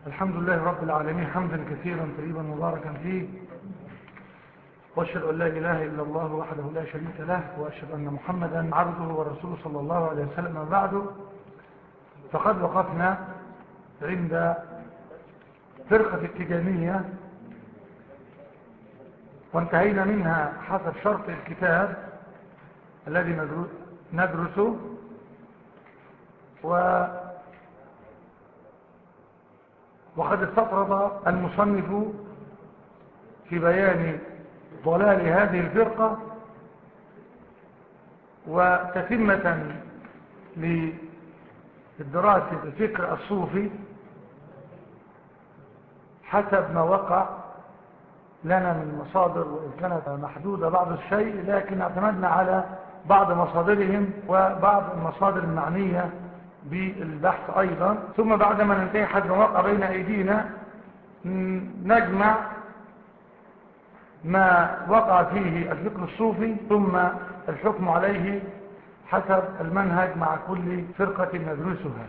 الحمد لله رب العالمين حمدا كثيرا طيبا مباركا فيه واشهد ان لا اله الا الله وحده لا شريك له واشهد ان محمدا عبده ورسوله صلى الله عليه وسلم بعده فقد وقفنا عند فرقة التجانية وانتهينا منها حسب شرط الكتاب الذي ندرسه و وقد استطرد المصنف في بيان ضلال هذه الفرقة وتتمة للدراسة الفكر الصوفي حسب ما وقع لنا من مصادر وإن كانت محدودة بعض الشيء لكن اعتمدنا على بعض مصادرهم وبعض المصادر المعنية بالبحث أيضا ثم بعدما ننتهي حسب ما وقع بين أيدينا نجمع ما وقع فيه الفكر الصوفي ثم الحكم عليه حسب المنهج مع كل فرقة ندرسها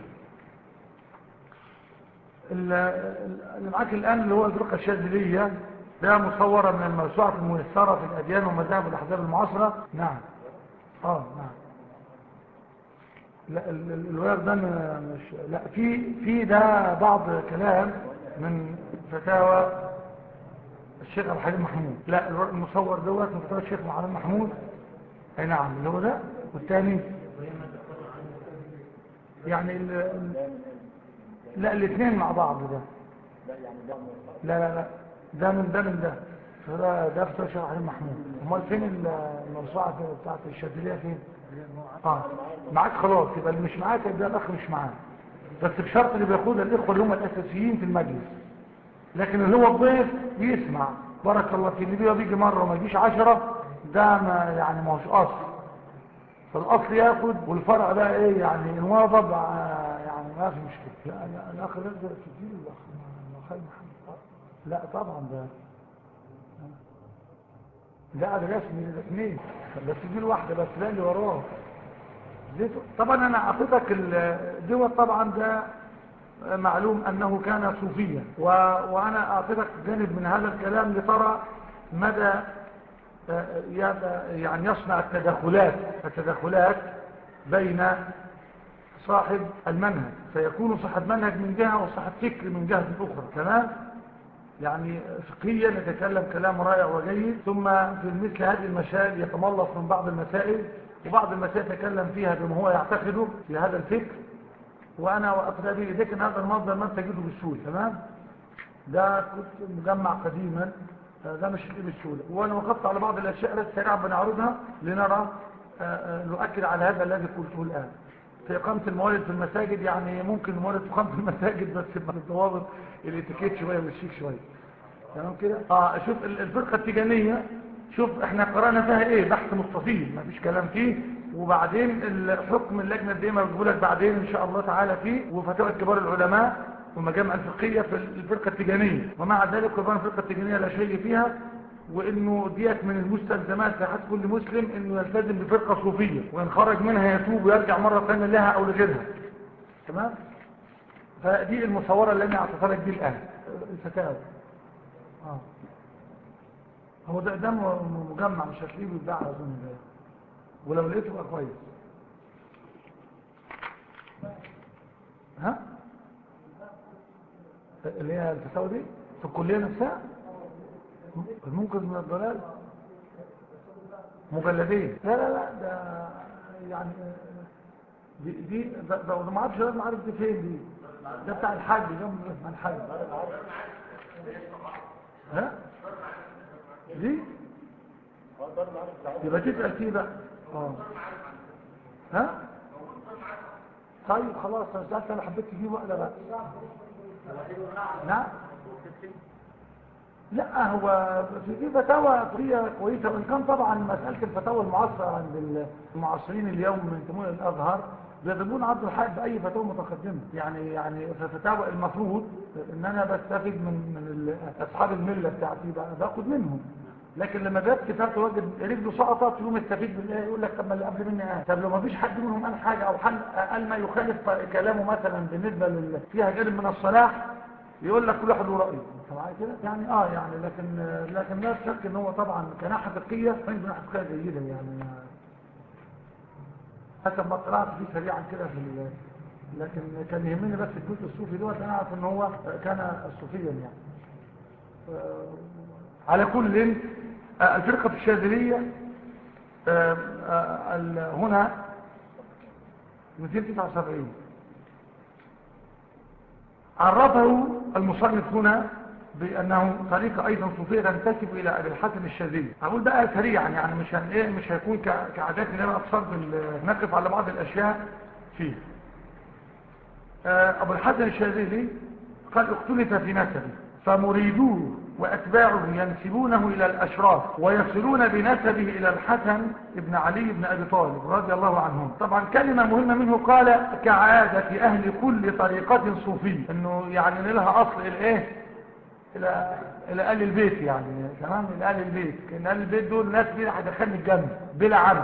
اللي معاك الآن اللي هو الفرقة الشاذلية ده مصورة من الموسوعة الميسرة في الأديان ومذاهب والأحزاب المعاصرة نعم اه نعم لا الورق ده مش لا في في ده بعض كلام من فتاوى الشيخ عبد الحليم محمود لا المصور دوت من فتاوى الشيخ عبد الحليم محمود اي نعم اللي هو ده والثاني يعني ال لا الاثنين مع بعض ده لا لا لا ده من ده من ده فده ده فتاوى الشيخ عبد الحليم محمود امال فين الموسوعه بتاعت الشاذليه فين اه معاك خلاص يبقى اللي مش معاك يبقى الاخ مش معاه بس بشرط اللي بياخدها الاخوه اللي هم الاساسيين في المجلس لكن اللي هو الضيف بيسمع بارك الله فيه اللي بيجي بيجي مره وما يجيش عشرة ده ما يعني ما هوش اصل فالاصل ياخد والفرع بقى ايه يعني انواظب يعني ما في مشكله لا لا الاخ ده كتير الاخ خالد محمد لا طبعا ده لا ده رسمي الاثنين بس دي الواحده بس لا اللي وراه طبعا انا اعطيتك دوت طبعا ده معلوم انه كان صوفيا و... وانا اعطيتك جانب من هذا الكلام لترى مدى يعني يصنع التدخلات التدخلات بين صاحب المنهج فيكون صاحب منهج من جهة وصاحب فكر من جهة أخرى تمام يعني فقهيا يتكلم كلام رائع وجيد ثم في مثل هذه المسائل يتملص من بعض المسائل وبعض المسائل يتكلم فيها بما هو يعتقده في هذا الفكر وانا واقضي به ايديك ان هذا المصدر ما تجده بالسهوله تمام ده كنت مجمع قديما ده مش هتلاقيه بالسهوله وانا وقفت على بعض الاشياء التي سريعا بنعرضها لنرى نؤكد على هذا الذي قلته الان في إقامة الموالد في المساجد يعني ممكن الموالد تقام في المساجد بس بالضوابط الاتيكيت شوية والشيك شوية تمام كده اه شوف الفرقة التجانية شوف احنا قرأنا فيها ايه بحث مستطيل ما فيش كلام فيه وبعدين الحكم اللجنة الدائمة بجيبه لك بعدين ان شاء الله تعالى فيه وفتاوى كبار العلماء والمجامع الفقهية في الفرقة التجانية ومع ذلك قرآن الفرقة التجانية لا شيء فيها وانه ديت من المستلزمات في حد كل مسلم انه يلتزم بفرقه صوفيه وان خرج منها يتوب ويرجع مره ثانيه لها او لغيرها تمام فدي المصوره اللي انا اعطيتها لك دي الان الفتاوى اه هو ده ده مجمع مش هتلاقيه بيتباع اظن ده ولو لقيته يبقى كويس ها اللي هي الفتاوى دي في الكليه نفسها المنقذ من الضلال مجلدين لا لا لا ده يعني دي دي ده, ده ما اعرفش لازم اعرف دي فين دي ده بتاع الحاج جنب الحاج ها دي يبقى تسال فيه بقى اه ها طيب خلاص انا سالت انا حبيت تجيبه ولا بقى نعم لا هو في فتاوى طريقة كويسة وإن كان طبعا مسألة الفتاوى المعاصرة عند المعاصرين اليوم من ينتمون الأزهر بيضربون عرض الحائط بأي فتاوى متقدمة يعني يعني في فتاوى المفروض إن أنا بستفيد من من أصحاب الملة بتاعتي باخد منهم لكن لما بيبكي فتوى وجد رجله سقطت يقوم يستفيد من ايه يقول لك طب ما اللي قبل مني قال طب لو ما فيش حد منهم قال حاجه او حد قال ما يخالف كلامه مثلا بالنسبه لل... فيها جانب من الصلاح يقول لك كل واحد له رأيه معايا كده يعني اه يعني لكن لكن لا شك ان هو طبعا كناحة فقهية عنده ناحية فقهية جيدة يعني حسب ما قرأت فيه سريعا كده في ال... لكن كان يهمني بس الجزء الصوفي دوت انا اعرف ان هو كان صوفيا يعني آه، على كل آه، الفرقة الشاذلية آه، هنا 279 عرفه المصنف هنا بأنه طريقة أيضا صوفية تنتسب إلى أبي الحسن الشاذلي أقول بقى سريعا يعني مش هن إيه مش هيكون كعاداتنا بقى بصرف نقف على بعض الأشياء فيه أبو الحسن الشاذلي قد اختلف في نسبه فمريدوه وأتباعه ينسبونه إلى الأشراف ويصلون بنسبه إلى الحسن ابن علي بن أبي طالب رضي الله عنهم طبعا كلمة مهمة منه قال كعادة أهل كل طريقة صوفية أنه يعني لها أصل الإيه إلى إلى أهل البيت يعني تمام إلى أهل البيت كأن أهل البيت دول ناس دي هتدخلني الجنة بلا عمل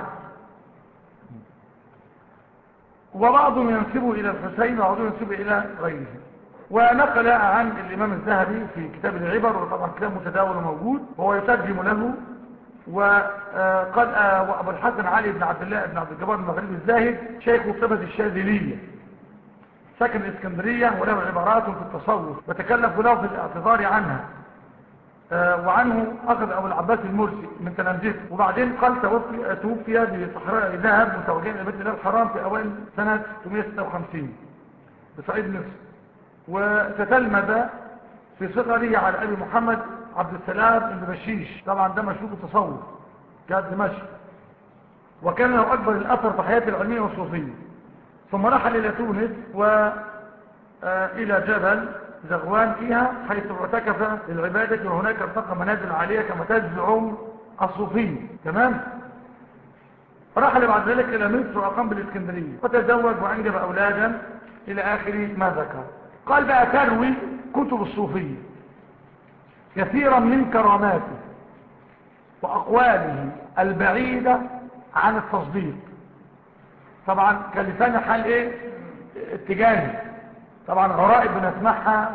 وبعضهم ينسبه إلى الحسين وبعضهم ينسبه إلى غيره ونقل عن الإمام الذهبي في كتاب العبر وطبعا كتاب متداول وموجود وهو يترجم له وقد وأبو الحسن علي بن عبد الله بن عبد الجبار المغربي الزاهد شيخ مكتبة الشاذلية ساكن الإسكندرية وله عبارات في التصوف وتكلف له في الاعتذار عنها وعنه أخذ أبو العباس المرسي من تلامذته وبعدين قال توفي, توفي بصحراء ذهب متوجها إلى بيت الله الحرام في أوائل سنة 656 بصعيد مصر وتتلمذ في صغره على أبي محمد عبد السلام بن بشيش طبعا ده مشهور بالتصوف كان دمشق وكان له أكبر الأثر في حياته العلمية والصوفية ثم رحل إلى تونس وإلى جبل زغوان فيها حيث اعتكف للعبادة وهناك ارتقى منازل عالية كما تزعم الصوفية تمام رحل بعد ذلك إلى مصر وأقام بالإسكندرية وتزوج وأنجب أولادا إلى آخر ما ذكر قال بقى تروي كتب الصوفية كثيرا من كراماته وأقواله البعيدة عن التصديق طبعا كان لسان حال ايه اتجاهي طبعا غرائب بنسمعها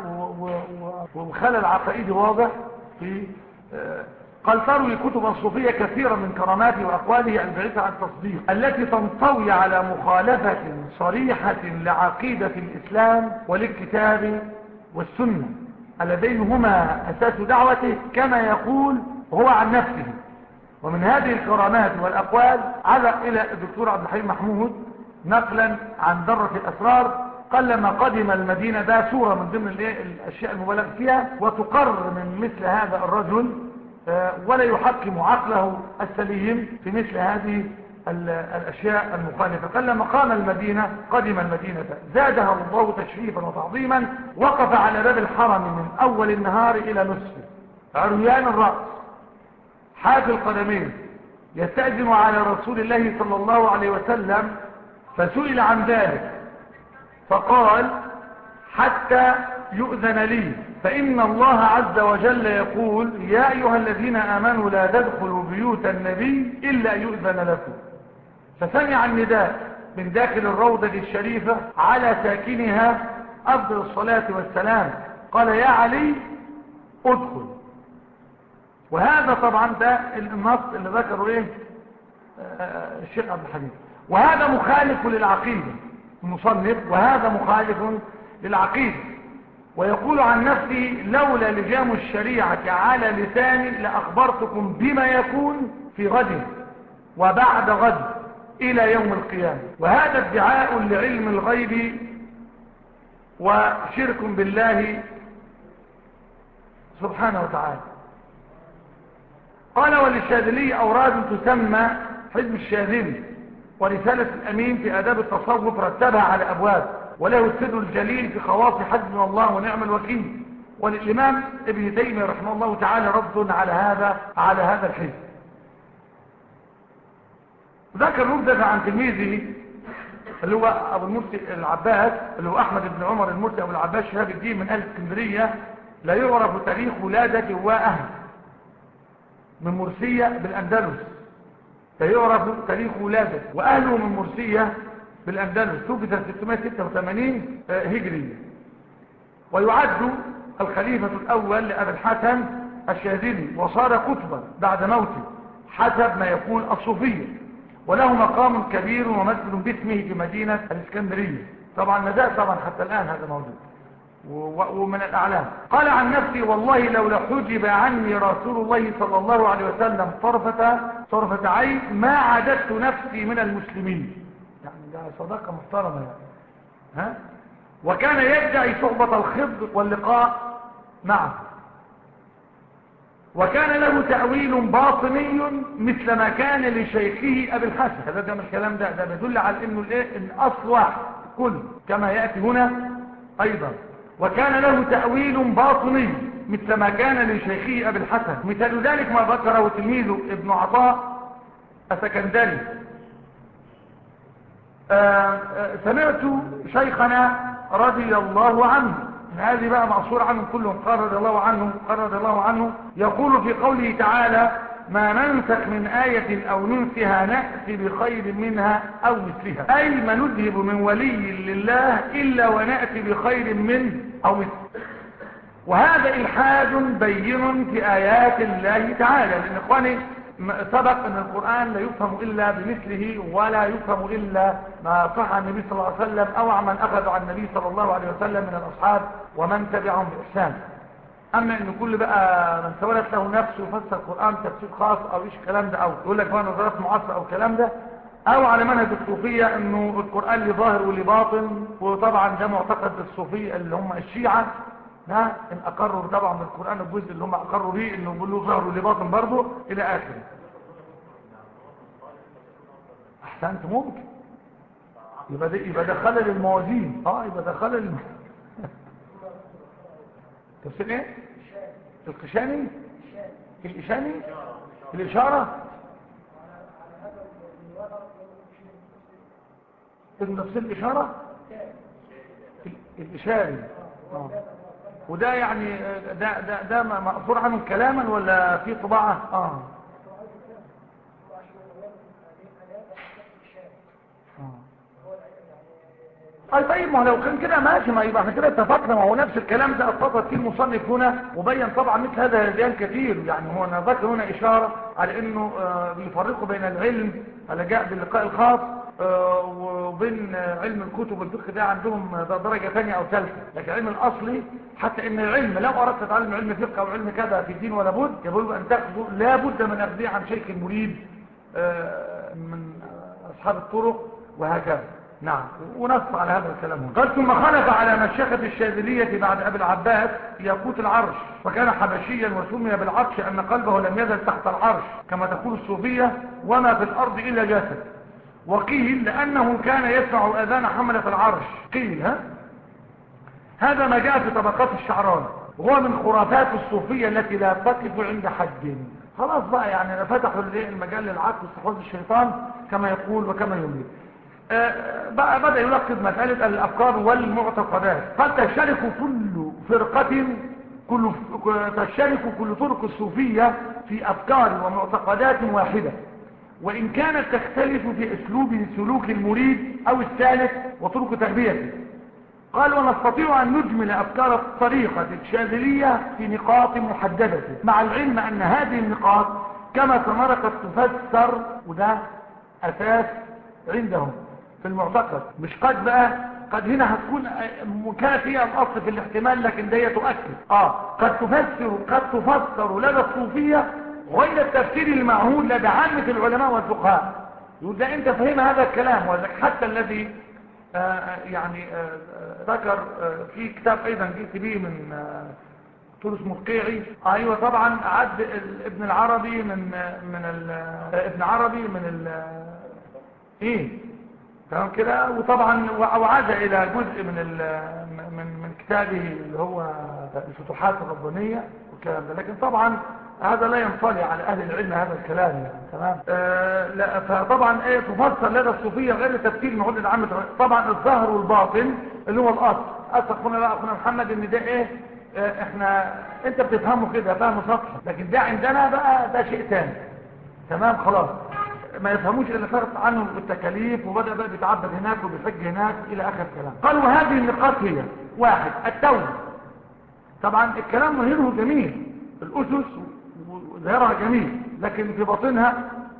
وخلل عقائدي واضح في قال تروي كتب الصوفية كثيرا من كراماته وأقواله البعيدة عن التصديق التي تنطوي على مخالفة صريحة لعقيدة الإسلام والكتاب والسنة اللذين هما أساس دعوته كما يقول هو عن نفسه ومن هذه الكرامات والأقوال علق إلى الدكتور عبد الحليم محمود نقلا عن ذرة الأسرار قال لما قدم المدينة ده صورة من ضمن الأشياء المبالغ فيها وتقرر من مثل هذا الرجل ولا يحكم عقله السليم في مثل هذه الأشياء المخالفة قال لما قام المدينة قدم المدينة زادها الله تشريفا وتعظيما وقف على باب الحرم من أول النهار إلى نصفه عريان الرأس حاف القدمين يستأذن على رسول الله صلى الله عليه وسلم فسئل عن ذلك فقال حتى يؤذن لي فإن الله عز وجل يقول يا أيها الذين آمنوا لا تدخلوا بيوت النبي إلا يؤذن لكم فسمع النداء من داخل الروضة الشريفة على ساكنها أفضل الصلاة والسلام قال يا علي ادخل وهذا طبعا ده النص اللي ذكره ايه آه الشيخ عبد الحميد وهذا مخالف للعقيدة المصنف وهذا مخالف للعقيدة ويقول عن نفسه لولا لجام الشريعة على لساني لأخبرتكم بما يكون في غد وبعد غد إلى يوم القيامة وهذا ادعاء لعلم الغيب وشرك بالله سبحانه وتعالى قال وللشاذلي أوراد تسمى حزب الشاذلي ورسالة الأمين في آداب التصوف رتبها على أبواب وله السر الجليل في خواص حزبنا الله ونعم الوكيل وللإمام ابن تيمية رحمه الله تعالى رد على هذا على هذا الحزب ذكر نبذة عن تلميذه اللي هو أبو المرسي العباس اللي هو أحمد بن عمر المرسي أبو العباس شهاب الدين من أهل اسكندرية لا يعرف تاريخ ولادته وأهل من مرسية بالأندلس لا يعرف تاريخ ولادته وأهله من مرسية بالأندلس توفي سنة 686 هجرية ويعد الخليفة الأول لأبي الحسن الشاذلي وصار كتبا بعد موته حسب ما يقول الصوفية وله مقام كبير ومسجد باسمه في مدينة الإسكندرية طبعا ما زال طبعا حتى الآن هذا موجود و- ومن الأعلام قال عن نفسي والله لو لحجب عني رسول الله صلى الله عليه وسلم طرفة طرفة عين ما عددت نفسي من المسلمين يعني ده صداقة محترمة يعني ها وكان يدعي صحبة الخضر واللقاء معه وكان له تأويل باطني مثل ما كان لشيخه أبي الحسن هذا ده من الكلام ده ده بيدل على انه الايه ان اصل واحد كل كما يأتي هنا ايضا وكان له تأويل باطني مثل ما كان لشيخه أبي الحسن مثال ذلك ما ذكره تلميذه ابن عطاء السكندري آه، آه، سمعت شيخنا رضي الله عنه هذه بقى مقصور عنهم كلهم قال رضي الله عنه قال رضي الله عنه يقول في قوله تعالى ما ننسخ من آية أو ننسها نأتي بخير منها أو مثلها أي ما نذهب من ولي لله إلا ونأتي بخير منه أو مثله وهذا إلحاد بين في آيات الله تعالى لأن إخواني م- سبق أن القرآن لا يفهم إلا بمثله ولا يفهم إلا ما صح عن النبي صلى الله عليه وسلم أو عن من أخذ عن النبي صلى الله عليه وسلم من الأصحاب ومن تبعهم بإحسان أما أن كل بقى من سولت له نفسه يفسر القرآن تفسير خاص أو إيش الكلام ده أو يقول لك بقى نظرات معاصرة أو الكلام ده أو على منهج الصوفية أنه القرآن لي ظاهر ولي باطن وطبعا ده معتقد الصوفية اللي هم الشيعة ها ان اقروا طبعا بالقرآن الجزء اللي هم اقروا به انه بيقولوا ظهر ولي باطن برضه الى اخره احسنت ممكن يبقى ده يبقى ده خلل الموازين اه يبقى ده خلل الم... تفسير ايه القشاني الاشاني الاشاره اسم تفسير الاشاره ال- الاشاري اه وده يعني آه، ده ده ده م- مأثور عنه كلاما ولا في طباعه اه اي طيب ما هو لو كان كده ماشي ما يبقى احنا كده اتفقنا ما هو نفس الكلام ده اتفق فيه المصنف هنا وبين طبعا مثل هذا الهذيان كثير يعني هو انا ذكر هنا اشاره على انه آه، بيفرقوا بين العلم اللي جاء باللقاء الخاص آه، وبين آه، علم الكتب والفقه ده عندهم ده درجه ثانيه او ثالثه لكن العلم الاصلي حتى ان العلم لو اردت تتعلم علم فقه او علم كذا في الدين ولا بد يقول ان تاخذه لا بد من اخذه عن شيخ المريد آه، من آه، اصحاب الطرق وهكذا نعم ونص على هذا الكلام هنا. قال ثم خلف على مشيخة الشاذلية بعد أبي العباس ياقوت العرش وكان حبشيا وسمي بالعرش أن قلبه لم يزل تحت العرش كما تقول الصوفية وما في الأرض إلا جسد وقيل لأنه كان يسمع أذان حملة العرش قيل ها هذا ما جاء في طبقات الشعران وهو من خرافات الصوفية التي لا تقف عند حد خلاص بقى يعني فتحوا اللي- المجال للعقل واستحواذ الشيطان كما يقول وكما يملك آه، بقى بدأ يلقب مسألة الأفكار والمعتقدات قد تشترك كل فرقة كل تشترك كل طرق الصوفية في أفكار ومعتقدات واحدة وإن كانت تختلف في أسلوب سلوك المريد أو السالك وطرق تربيته قال ونستطيع أن نجمل أفكار الطريقة الشاذلية في نقاط محددة مع العلم أن هذه النقاط كما سنرى قد تفسر وده أساس عندهم في المعتقد مش قد بقى قد هنا هتكون كانت هي الأصل في الاحتمال لكن ده تؤكد آه قد تفسر قد تفسر لدى الصوفية غير التفسير المعهود لدى عامة العلماء والفقهاء يقول ده انت فهم هذا الكلام وذلك حتى الذي آه، يعني آه، آه، ذكر آه، في كتاب ايضا جئت به من آه، تونس ملقيعي ايوه طبعا عد ال- ابن العربي من آه، من ال- آه، ابن عربي من ال آه، ايه تمام كده وطبعا وع- وعاد الى جزء من ال- من من كتابه اللي هو الفتوحات الربانيه والكلام ده لكن طبعا هذا لا ينطلي على اهل العلم هذا الكلام يعني تمام آه لا فطبعا ايه تفسر لدى الصوفيه غير تفسير معود عامه طبعا الظاهر والباطن اللي هو الاصل اصل اخونا بقى اخونا محمد ان ده ايه آه احنا انت بتفهمه كده فهم سطحي لكن ده عندنا بقى ده شيء ثاني تمام خلاص ما يفهموش الا فرط عنه التكاليف وبدأ بقى بيتعبد هناك وبيحج هناك الى اخر كلام قالوا هذه النقاط هي واحد التوبة طبعا الكلام ظاهره جميل الأسس ظاهرها جميل لكن في باطنها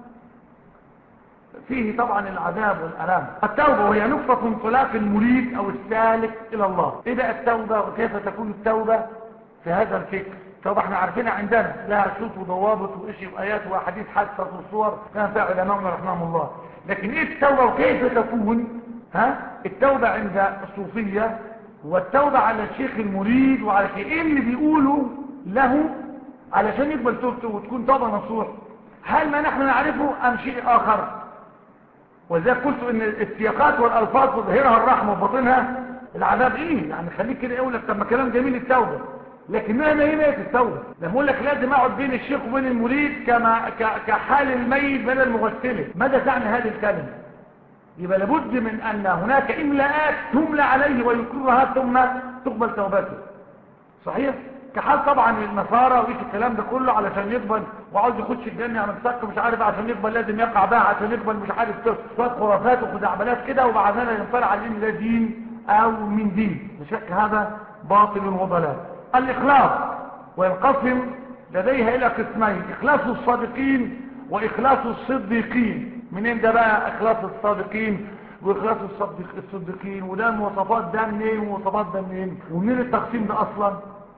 فيه طبعا العذاب والألام التوبة وهي نقطة انطلاق المريد أو السالك إلى الله إيه بقى التوبة وكيف تكون التوبة في هذا الفكر التوبة احنا عارفينها عندنا لها شروط وضوابط وإشي وآيات وأحاديث حادثة وصور كان فيها علماؤنا رحمهم الله لكن إيه التوبة وكيف تكون ها التوبة عند الصوفية والتوبة على الشيخ المريد وعلى شيء ايه اللي بيقولوا له علشان يقبل توبته وتكون توبة نصوح هل ما نحن نعرفه ام شيء اخر وذلك قلت ان السياقات والالفاظ تظهرها الرحمة وباطنها العذاب ايه يعني خليك كده يقول لك طب ما كلام جميل التوبة لكن ما هي هي التوبة لما اقول لك لازم اقعد بين الشيخ وبين المريد كما كحال الميت بين المغسله ماذا تعني هذه الكلمة يبقى لابد من أن هناك إملاءات تملى عليه ويكررها ثم تقبل توبته صحيح؟ كحال طبعا النصارى وإيش الكلام ده كله علشان يقبل وعاوز يخش الجنة على مسك مش عارف عشان يقبل لازم يقع بها عشان يقبل مش عارف شوية خرافات وخزعبلات كده وبعد ذلك ينطلع على ان ده دين أو من دين بشك هذا باطل وضلال الإخلاص وينقسم لديها إلى قسمين إخلاص الصادقين وإخلاص الصديقين منين ده بقى اخلاص الصادقين واخلاص الصدق الصديقين وده المواصفات ده منين ومواصفات ده منين ومنين التقسيم ده اصلا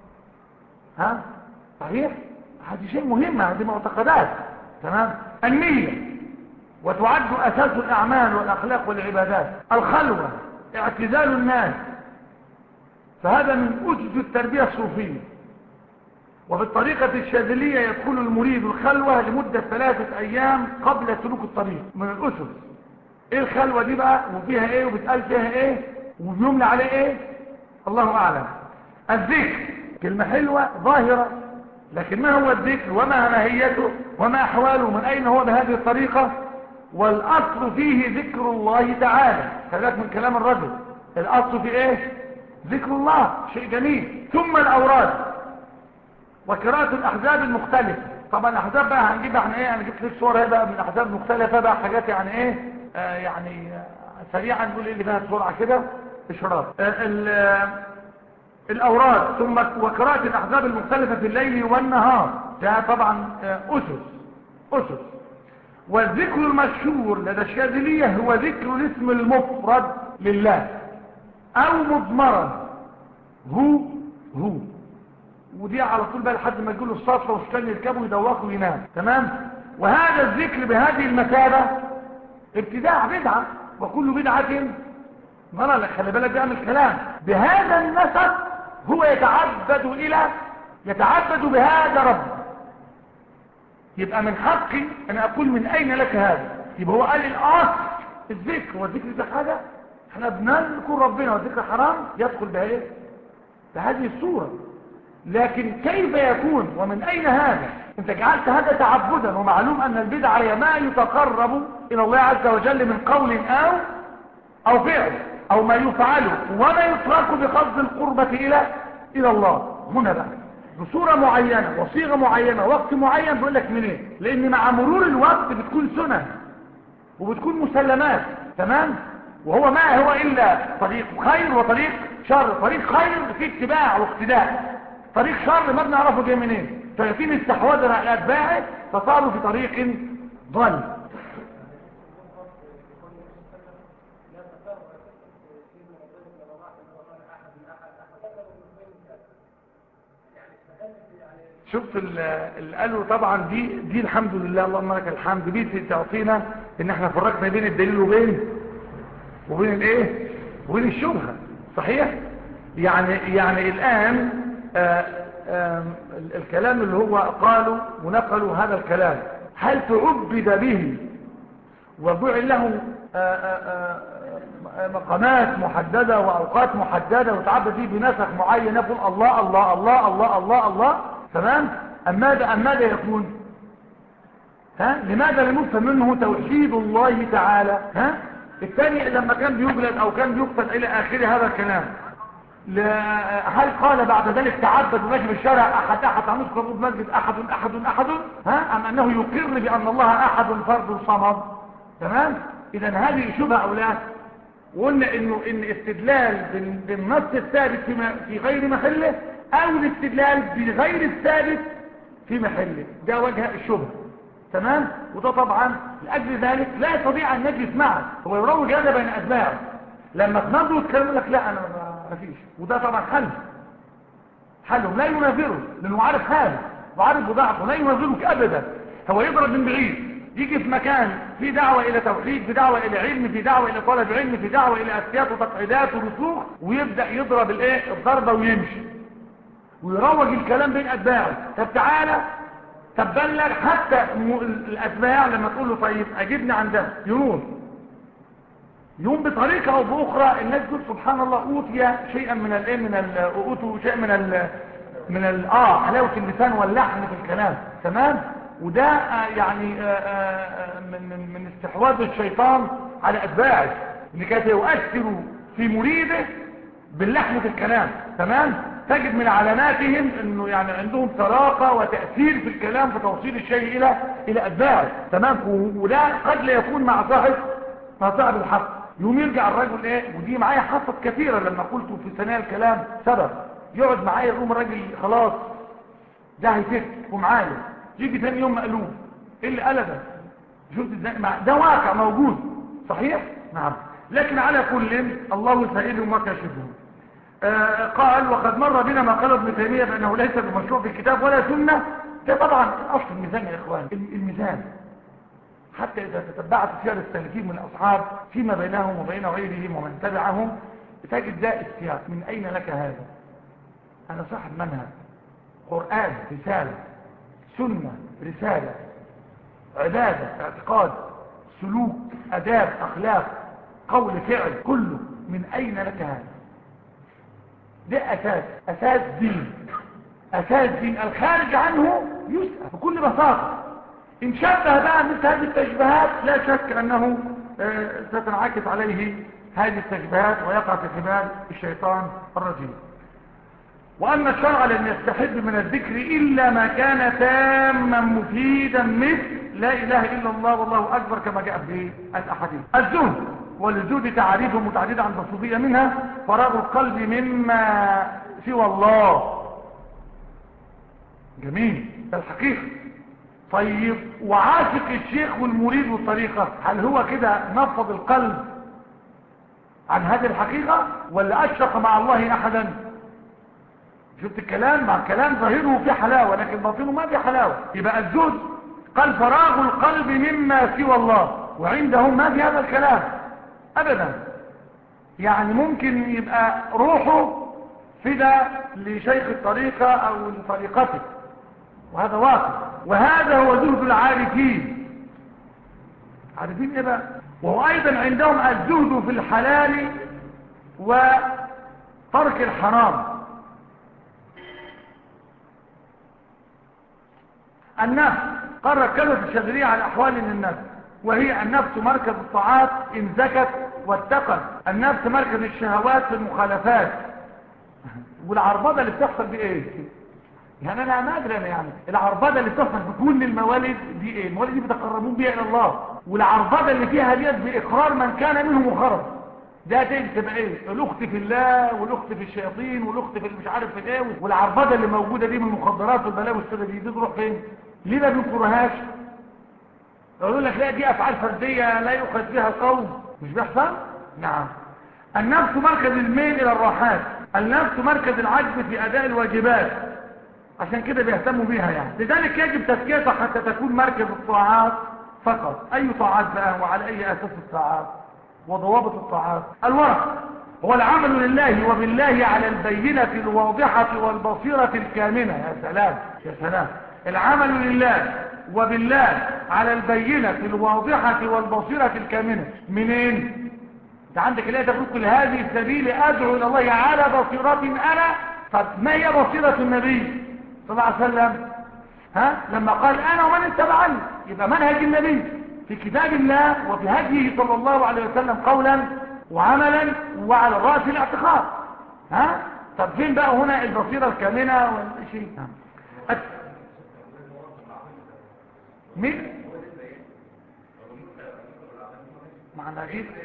ها صحيح هذه شيء مهم هذه معتقدات تمام النية وتعد اساس الاعمال والاخلاق والعبادات الخلوة اعتزال الناس فهذا من اسس التربية الصوفية وفي الطريقة الشاذلية يدخل المريد الخلوة لمدة ثلاثة أيام قبل سلوك الطريق من الأسس إيه الخلوة دي بقى وفيها إيه وبتقال فيها إيه وبيملى عليه إيه الله أعلم الذكر كلمة حلوة ظاهرة لكن ما هو الذكر وما ماهيته وما أحواله من أين هو بهذه الطريقة والأصل فيه ذكر الله تعالى خلاك من كلام الرجل الأصل في إيه ذكر الله شيء جميل ثم الأوراد وقراءة الأحزاب المختلفة طبعا الأحزاب بقى هنجيب احنا ايه انا جبت لك صور ايه بقى من الأحزاب المختلفة بقى حاجات يعني ايه آه يعني آه سريعا نقول ايه اللي فيها بسرعة كده اشراف آه الأوراد ثم وقراءة الأحزاب المختلفة في الليل والنهار ده طبعا أسس أسس والذكر المشهور لدى الشاذلية هو ذكر الاسم المفرد لله أو مضمرا هو هو ودي على طول بقى لحد ما يجيله الصفرة وشكال يركبه يدوخه وينام تمام وهذا الذكر بهذه المثابة ابتداع بدعة وكل بدعة مرة لك خلي بالك بيعمل كلام بهذا النسق هو يتعبد إلى يتعبد بهذا رب يبقى من حقي أنا أقول من أين لك هذا يبقى هو قال الأصل الذكر والذكر ده حاجة احنا بنذكر ربنا والذكر حرام يدخل بهذه بهذه الصورة لكن كيف يكون ومن أين هذا انت جعلت هذا تعبدا ومعلوم أن البدعة هي ما يتقرب إلى الله عز وجل من قول أو أو فعل أو ما يفعله وما يترك بقصد القربة إلى إلى الله هنا بقى بصورة معينة وصيغة معينة وقت معين بيقول لك منين لأن مع مرور الوقت بتكون سنن وبتكون مسلمات تمام وهو ما هو إلا طريق خير وطريق شر طريق خير في اتباع واقتداء طريق شر ما بنعرفه جاي منين فيتم استحواذ على اتباعه فصاروا في طريق ضل شوف اللي قالوا طبعا دي دي الحمد لله اللهم لك الحمد دي تعطينا ان احنا فرقنا بين الدليل وبين وبين الايه وبين الشبهه صحيح يعني يعني الان آآ آآ الكلام اللي هو قالوا ونقلوا هذا الكلام هل تعبد به وجعل له آآ مقامات محددة وأوقات محددة وتعبد به بنسخ معين يقول الله الله الله الله الله الله تمام أم ماذا, أم ماذا يكون ها لماذا لم يفهم منه توحيد الله تعالى ها الثاني لما كان بيجلد أو كان بيقتل إلى آخر هذا الكلام هل قال بعد ذلك تعبد وماشي في الشارع احد احد عن نذكر مسجد احد احد احد ها ام انه يقر بان الله احد فرد صمد تمام اذا هذه شبهه او لا وقلنا انه ان استدلال بالنص الثابت في, في غير محله او الاستدلال بغير الثابت في محله ده وجه الشبهه تمام وده طبعا لاجل ذلك لا يستطيع ان نجلس معه هو يروج هذا بين اتباعه لما تنظروا يتكلم لك لا انا ما فيش وده طبعا حل حلهم لا ينافره لانه عارف حاله وعارف بضاعته لا ينافرك ابدا هو يضرب من بعيد يجي في مكان في دعوة الى توحيد في دعوة الى علم في دعوة الى طلب علم في دعوة الى اسيات وتقعيدات ورسوخ ويبدأ يضرب الايه الضربة ويمشي ويروج الكلام بين اتباعه طب تعالى طب بلغ حتى الاتباع لما تقول له طيب اجبني عن ده يقوم يقوم بطريقة او باخرى الناس تقول سبحان الله اوتي شيئا من الايه من ال اوتوا شيء من ال من ال اه حلاوة اللسان واللحن في الكلام تمام وده آه يعني آه آه من, من, من استحواذ الشيطان على اتباعه لكي يؤثر في مريده باللحن في الكلام تمام تجد من علاماتهم انه يعني عندهم طلاقة وتأثير في الكلام في توصيل الشيء الى الى اتباعه تمام وده قد لا يكون مع صاحب مع صاحب الحق يوم يرجع الرجل ايه ودي معايا حصلت كثيرا لما قلت في ثنايا الكلام سبب يقعد معايا يقوم الراجل خلاص ده هيفك ومعايا يجي ثاني يوم مقلوب ايه اللي قلبه شفت ازاي ده واقع موجود صحيح نعم لكن على كل الله سائلهم وكاشفهم آه قال وقد مر بنا ما قال ابن تيميه بانه ليس بمشروع في الكتاب ولا سنه ده طبعا اصل الميزان يا اخوان الميزان حتى اذا تتبعت سير السالكين من الاصحاب فيما بينهم وبين غيرهم ومن تبعهم تجد ده السياق من اين لك هذا انا صاحب منهج قران رساله سنة رسالة عبادة اعتقاد سلوك أداب أخلاق قول فعل كله من أين لك هذا ده أساس أساس دين أساس دين الخارج عنه يسأل بكل بساطة إن شبه بقى مثل هذه التشبيهات لا شك أنه آه ستنعكس عليه هذه التشبيهات ويقع في حبال الشيطان الرجيم وأن الشرع لم يستحب من الذكر إلا ما كان تاما مفيدا مثل لا إله إلا الله والله أكبر كما جاء في الأحاديث الزهد والزهد تعريف متعددة عند الصوفية منها فراغ القلب مما سوى الله جميل ده الحقيقة طيب وعاشق الشيخ والمريد والطريقة هل هو كده نفض القلب عن هذه الحقيقة ولا أشفق مع الله أحدا شفت الكلام مع الكلام ظاهره في حلاوة لكن باطنه ما في حلاوة يبقى الزهد قال فراغ القلب مما سوى الله وعندهم ما في هذا الكلام ابدا يعني ممكن يبقى روحه فدا لشيخ الطريقة او لطريقته وهذا واقع وهذا هو زهد العارفين عارفين ايه بقى وهو ايضا عندهم الزهد في الحلال وترك الحرام النفس قال ركزت الشاذلية على أحوال النفس وهي النفس مركز الطاعات إن زكت واتقت النفس مركز الشهوات في المخالفات والعربضة اللي بتحصل دي ايه يعني انا ما ادري انا يعني العربضة اللي بتحصل في كل الموالد دي ايه الموالد دي بتقربون بيها الى الله والعربضة اللي فيها ديت باقرار من كان منه مخرج ده تبقى ايه الاخت في الله والاخت في الشياطين والاخت في مش عارف في ايه والعربضة اللي موجودة دي من المخدرات والبلاوي السوداء دي دي تروح فين ليه ما بينكرهاش يقول لك لا دي افعال فرديه لا يؤخذ بها القوم مش بيحصل نعم النفس مركز الميل الى الراحات النفس مركز العجز في اداء الواجبات عشان كده بيهتموا بيها يعني لذلك يجب تزكيتها حتى تكون مركز الطاعات فقط اي طاعات بقى وعلى اي اساس الطاعات وضوابط الطاعات الورع هو العمل لله وبالله على البينة الواضحة والبصيرة الكامنة يا سلام يا سلام العمل لله وبالله على البينة الواضحة والبصيرة الكامنة منين انت عندك الايه تقول كل هذه السبيل ادعو الى الله على بصيرة انا طب ما هي بصيرة النبي صلى الله عليه وسلم ها لما قال انا ومن اتبعني يبقى منهج النبي في كتاب الله وفي هديه صلى الله عليه وسلم قولا وعملا وعلى الرأس الاعتقاد ها طب فين بقى هنا البصيرة الكامنة والشيء مين معنى ايه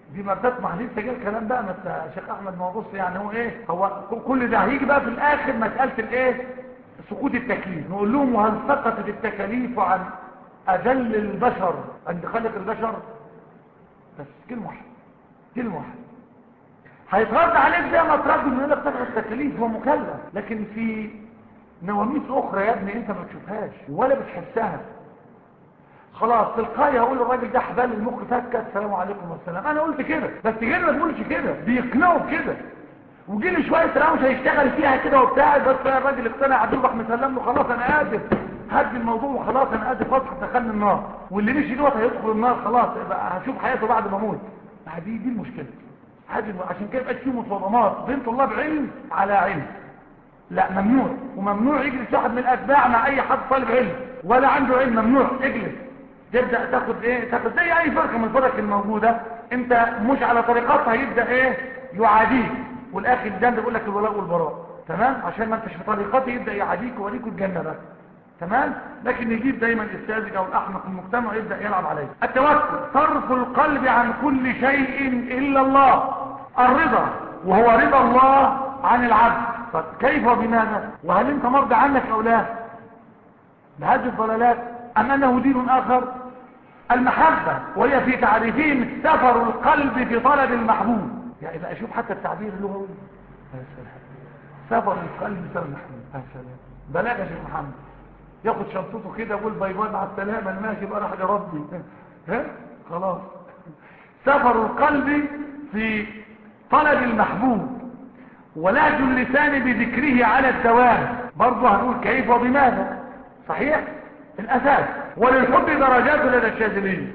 دي مرتبة ما لسه جه الكلام بقى ما انت شيخ احمد ما هو بص يعني هو ايه هو كل ده هيجي بقى في الاخر مساله الايه سقوط التكليف نقول لهم وهل سقطت التكاليف عن اجل البشر عند خالق البشر بس كلمه واحده كلمه واحده هيترد عليك زي ما ترد من يقول لك سقط التكاليف هو مكلف لكن في نواميس اخرى يا ابني انت ما بتشوفهاش ولا بتحسها خلاص تلقائي هقول الراجل ده حبال المخ فكت السلام عليكم والسلام انا قلت كده بس غير ما تقولش كده بيقنعوا بكده وجي لي شويه سلام مش هيشتغل فيها كده وبتاع بس الراجل اقتنع عدو راح مسلم له خلاص انا اسف هدي الموضوع وخلاص انا اسف خلاص هتدخلني النار واللي مشي دوت هيدخل النار خلاص يبقى هشوف حياته بعد ما اموت دي دي المشكله هذه عشان كده يبقى في مصادمات بين طلاب علم على علم لا ممنوع وممنوع يجلس واحد من الاتباع مع اي حد طالب علم ولا عنده علم ممنوع اجلس تبدا تاخد ايه تاخد زي اي فرقه من الفرق الموجوده انت مش على طريقتها هيبدا ايه يعاديك والاخر الجنب بيقول لك الولاء والبراء تمام عشان ما انتش في طريقته يبدا يعاديك ويوريك الجنه بس تمام لكن يجيب دايما الساذج او الاحمق المجتمع يبدا يلعب عليه التوكل صرف القلب عن كل شيء الا الله الرضا وهو رضا الله عن العبد طب كيف وبماذا وهل انت مرضى عنك او لا بهذه الضلالات ام انه دين اخر المحبة وهي في تعريفهم سفر القلب في طلب المحبوب يعني بقى شوف حتى التعبير اللغوي يا سلام سفر القلب في المحبوب يا سلام بلاغ يا شيخ محمد ياخد شنطته كده يقول باي باي مع السلامه انا ماشي بقى راح لربي ها خلاص سفر القلب في طلب المحبوب ولهج اللسان بذكره على الدوام برضه هنقول كيف وبماذا صحيح الاساس وللحب درجات لدى الشاذلين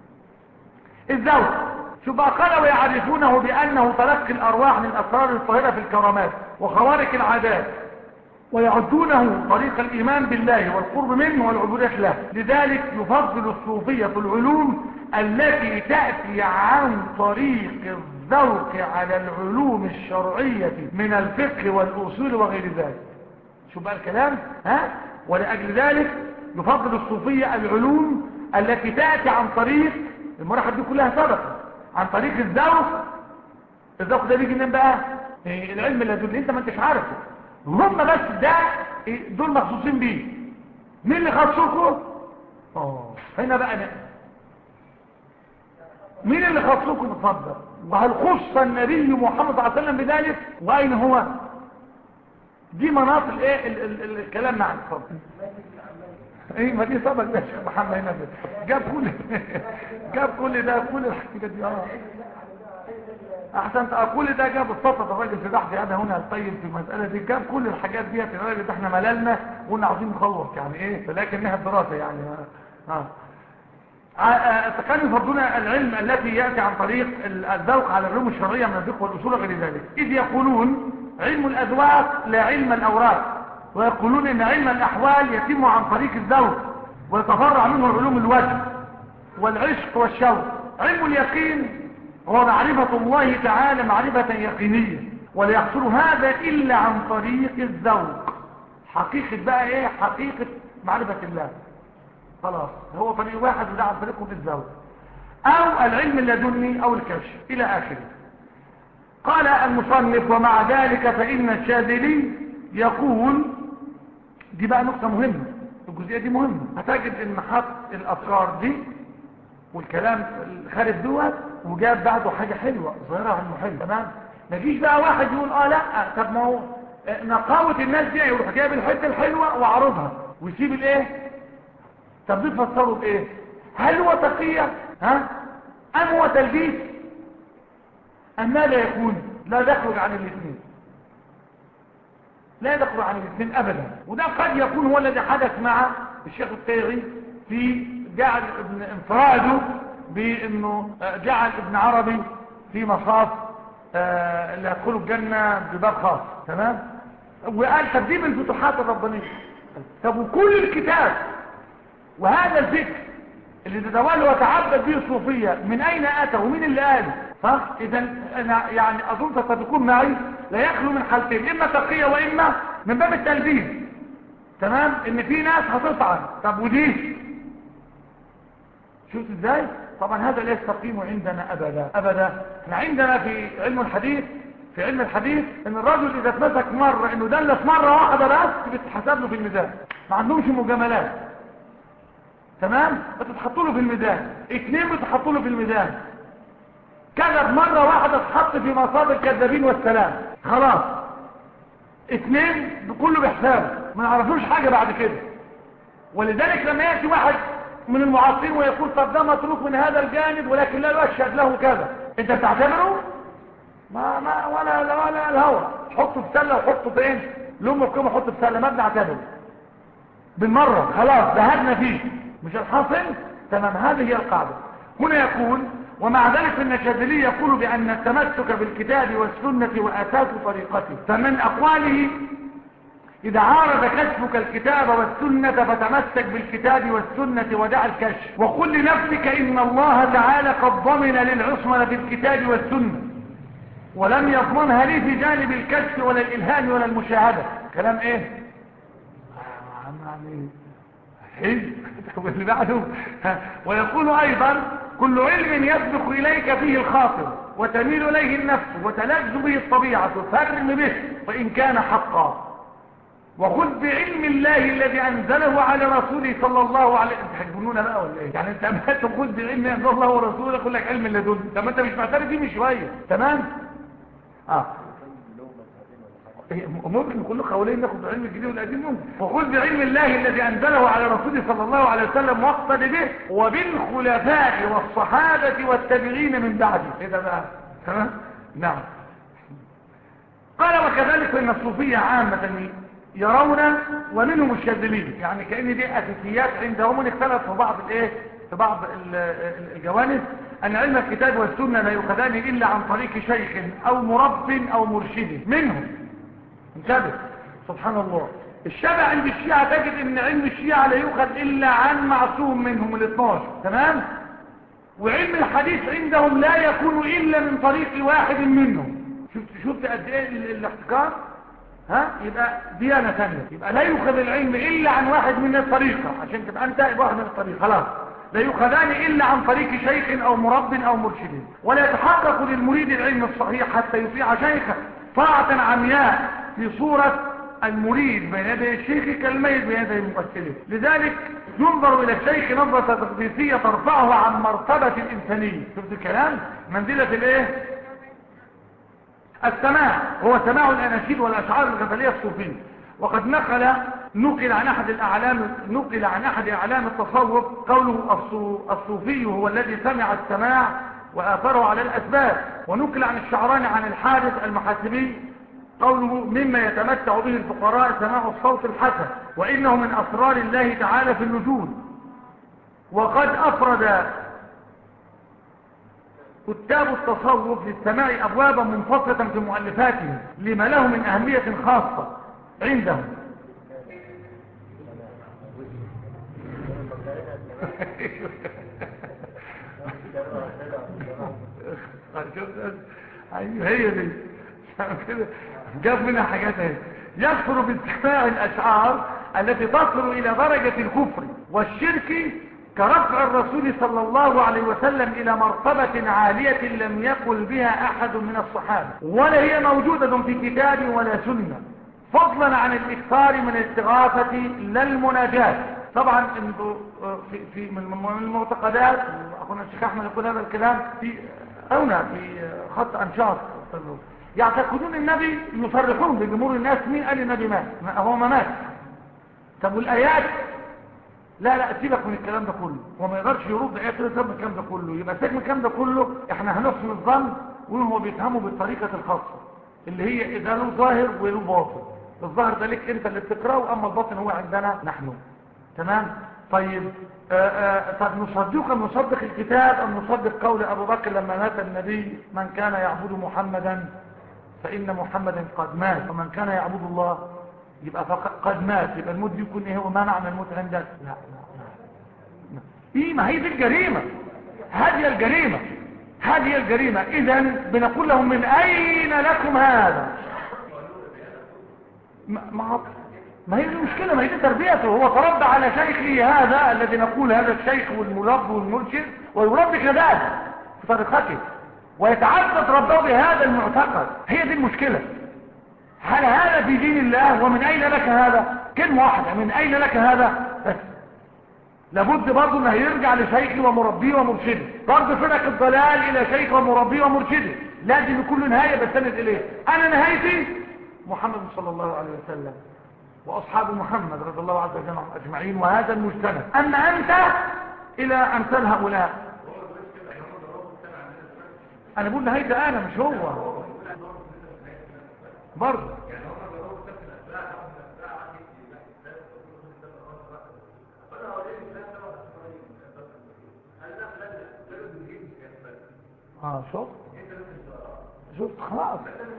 الزوج شوف بقى قال ويعرفونه بانه تلقي الارواح من اسرار الطاهره في الكرامات وخوارق العادات ويعدونه طريق الايمان بالله والقرب منه والعبوديه له لذلك يفضل الصوفيه العلوم التي تاتي عن طريق الذوق على العلوم الشرعيه من الفقه والاصول وغير ذلك شوف بقى الكلام ها ولاجل ذلك يفضل الصوفيه العلوم التي تاتي عن طريق المراحل دي كلها سبقت عن طريق الذوق الذوق ده بيجي منين بقى إيه العلم اللي انت ما انتش عارفه هم بس ده إيه دول مخصوصين بيه مين اللي خصوكوا اه هنا بقى نقل. مين اللي خصوكوا اتفضل وهل خص النبي محمد صلى الله عليه وسلم بذلك واين هو دي مناط الايه ال- ال- ال- الكلام مع اتفضل ايه ما دي سبق ده شيخ محمد هنا جاب كل جاب كل ده كل الحاجات دي اه احسن كل ده جاب السطط الراجل في بحث انا هنا الطيب في المساله دي جاب كل الحاجات دي الراجل ده احنا مللنا وقلنا عاوزين نخلص يعني ايه لكنها الدراسه يعني اه كانوا يفضلون العلم الذي يأتي عن طريق الذوق على العلوم الشرعية من الفقه والأصول وغير ذلك إذ يقولون علم الأذواق لا علم الأوراق ويقولون إن علم الأحوال يتم عن طريق الذوق ويتفرع منه العلوم الوجه والعشق والشوق علم اليقين هو معرفة الله تعالى معرفة يقينية ولا يحصل هذا إلا عن طريق الذوق حقيقة بقى إيه حقيقة معرفة الله خلاص هو طريق واحد وده عن طريقه بالزوج او العلم اللدني او الكشف الى اخره قال المصنف ومع ذلك فان الشاذلي يقول دي بقى نقطة مهمة الجزئية دي مهمة هتجد ان حط الافكار دي والكلام الخارج دوت وجاب بعده حاجة حلوة ظاهرة عنه حلو تمام ما يجيش بقى واحد يقول اه لا طب ما هو نقاوة الناس دي يروح جايب الحتة الحلوة وعرضها ويسيب الايه طب دي تفسره بايه هل هو تقية ها ام هو تلبيس ام ماذا يكون لا يخرج عن الاثنين لا يخرج عن الاثنين ابدا وده قد يكون هو الذي حدث مع الشيخ الطيري في جعل ابن انفراده بانه جعل ابن عربي في مصاف آه اللي هيدخلوا الجنة بباب خاص تمام وقال تبديل الفتوحات الربانية طب وكل الكتاب وهذا الفكر اللي تتولى وتعبد به الصوفية من اين اتى ومين اللي قال صح اذا انا يعني اظن ستكون معي لا يخلو من حالتين اما تقية واما من باب التلبيس تمام ان في ناس هتطعن طب ودي شفت ازاي طبعا هذا لا يستقيم عندنا أبدا أبدا احنا عندنا في علم الحديث في علم الحديث ان الرجل اذا اتمسك مرة انه دلس مرة واحدة بس بتتحسب له في الميزان ما عندهمش مجاملات تمام بتتحطوا له في الميزان اثنين بتحطوا له في الميزان كذب مرة واحدة تحط في مصاب الكذابين والسلام خلاص اثنين كله بحسابه ما نعرفوش حاجة بعد كده ولذلك لما يأتي واحد من المعاصرين ويقول طب ده متروك من هذا الجانب ولكن لا يشهد له كذا انت بتعتبره ما ما ولا ولا الهوى حطه في سله وحطه فين لامه كده حطه في سله ما بنعتبره بالمره خلاص ذهبنا فيه مش الحاصل تمام هذه هي القاعده هنا يقول ومع ذلك النشاذلي يقول بأن التمسك بالكتاب والسنة وأساس طريقته فمن أقواله إذا عارض كشفك الكتاب والسنة فتمسك بالكتاب والسنة ودع الكشف وقل لنفسك إن الله تعالى قد ضمن للعصمة بالكتاب والسنة ولم يضمنها لي في جانب الكشف ولا الإلهام ولا المشاهدة كلام إيه؟ يعني حلو واللي بعده ويقول أيضا كل علم يسبق إليك فيه الخاطر وتميل إليه النفس وتلذ به الطبيعة فرم به وإن كان حقا وخذ بعلم الله الذي أنزله على رسوله صلى الله عليه وسلم تحجبونونا بقى ولا ايه يعني انت ما تخذ بعلم أنزل الله ورسوله يقول لك علم لدن طب انت مش معترف فيه من شويه تمام اه ممكن كل قولين ناخد بعلم الجديد والقديم ممكن وخذ بعلم الله الذي انزله على رسوله صلى الله عليه وسلم واقتد به وبالخلفاء والصحابه والتابعين من بعده ايه ده بقى تمام نعم قال وكذلك فان الصوفيه عامه يرون ومنهم الشاذلين يعني كأن دي أساسيات عندهم اختلف في بعض الايه في بعض الجوانب أن علم الكتاب والسنة لا يؤخذان إلا عن طريق شيخ أو مرب أو مرشد منهم انتبه سبحان الله الشبع عند الشيعة تجد ان علم الشيعة لا يؤخذ إلا عن معصوم منهم الاثناشر تمام وعلم الحديث عندهم لا يكون إلا من طريق واحد منهم شفت شفت قد ايه الاحتكار ها يبقى ديانة ثانية يبقى لا يؤخذ العلم إلا عن واحد من الطريقة عشان تبقى أنت واحد من الطريقة خلاص لا يؤخذان إلا عن طريق شيخ أو مرب أو مرشد ولا يتحقق للمريد العلم الصحيح حتى يطيع شيخه طاعة عمياء في صورة المريد بين يدي الشيخ كالميت بين يدي الممثله لذلك ينظر إلى الشيخ نظرة تقديسية ترفعه عن مرتبة الإنسانية شفت الكلام منزلة الايه السماع هو سماع الأناشيد والأشعار الغزلية الصوفية وقد نقل نقل عن أحد الأعلام نقل عن أحد أعلام التصوف قوله الصوفي هو الذي سمع السماع وآثره على الأسباب ونقل عن الشعراني عن الحارث المحاسبي قوله مما يتمتع به الفقراء سماع الصوت الحسن وإنه من أسرار الله تعالى في الوجود وقد أفرد كتاب التصوف للسماع أبوابا منفصلة في مؤلفاتهم لما له من أهمية خاصة عندهم ايوه هي دي كده جاب منها حاجات اهي يكثر باستخفاء الاشعار التي تصل الى درجة الكفر والشرك كرفع الرسول صلى الله عليه وسلم الى مرتبة عالية لم يقل بها احد من الصحابة ولا هي موجودة في كتاب ولا سنة فضلا عن الاكثار من الاستغاثة لا المناجاة طبعا انتوا في, في من المعتقدات اخونا الشيخ احمد يقول هذا الكلام في هنا في خط انشاط يعتقدون النبي يصرحون لجمهور الناس مين قال النبي مات هو ما مات طب والايات لا لا سيبك من الكلام ده كله هو ما يقدرش يرد ايات سيبك من الكلام ده كله يبقى سيبك من الكلام ده كله احنا هنحسن الظن وهو بيفهمه بالطريقه الخاصه اللي هي ده له ظاهر وله باطن الظاهر ده ليك انت اللي بتقراه اما الباطن هو عندنا نحن تمام طيب آآ آآ طب نصدق ام نصدق الكتاب ام نصدق قول ابو بكر لما مات النبي من كان يعبد محمدا فان محمدا قد مات ومن كان يعبد الله يبقى قد مات يبقى الموت يكون ايه هو ما معنى الموت عندك لا لا لا ايه ما هي دي الجريمه هذه الجريمه هذه الجريمه اذا بنقول لهم من اين لكم هذا ما ما هي دي المشكلة ما هي دي تربيته هو تربى على شيخه هذا الذي نقول هذا الشيخ والمرب والمرشد ويربي كذلك في طريقته ويتعبد ربه بهذا المعتقد هي دي المشكلة هل هذا في دين الله ومن أين لك هذا كلمة واحدة من أين لك هذا بس لابد برضه انه يرجع لشيخي ومربيه ومرشده برضه فرق الضلال الى شيخ ومربيه ومرشده لازم يكون له نهايه بستند اليه انا نهايتي محمد صلى الله عليه وسلم واصحاب محمد رضي الله عز وجل عنهم اجمعين وهذا المجتمع اما انت الى امثال هؤلاء انا بقول نهايتي انا مش هو برضه اه شوف شفت خلاص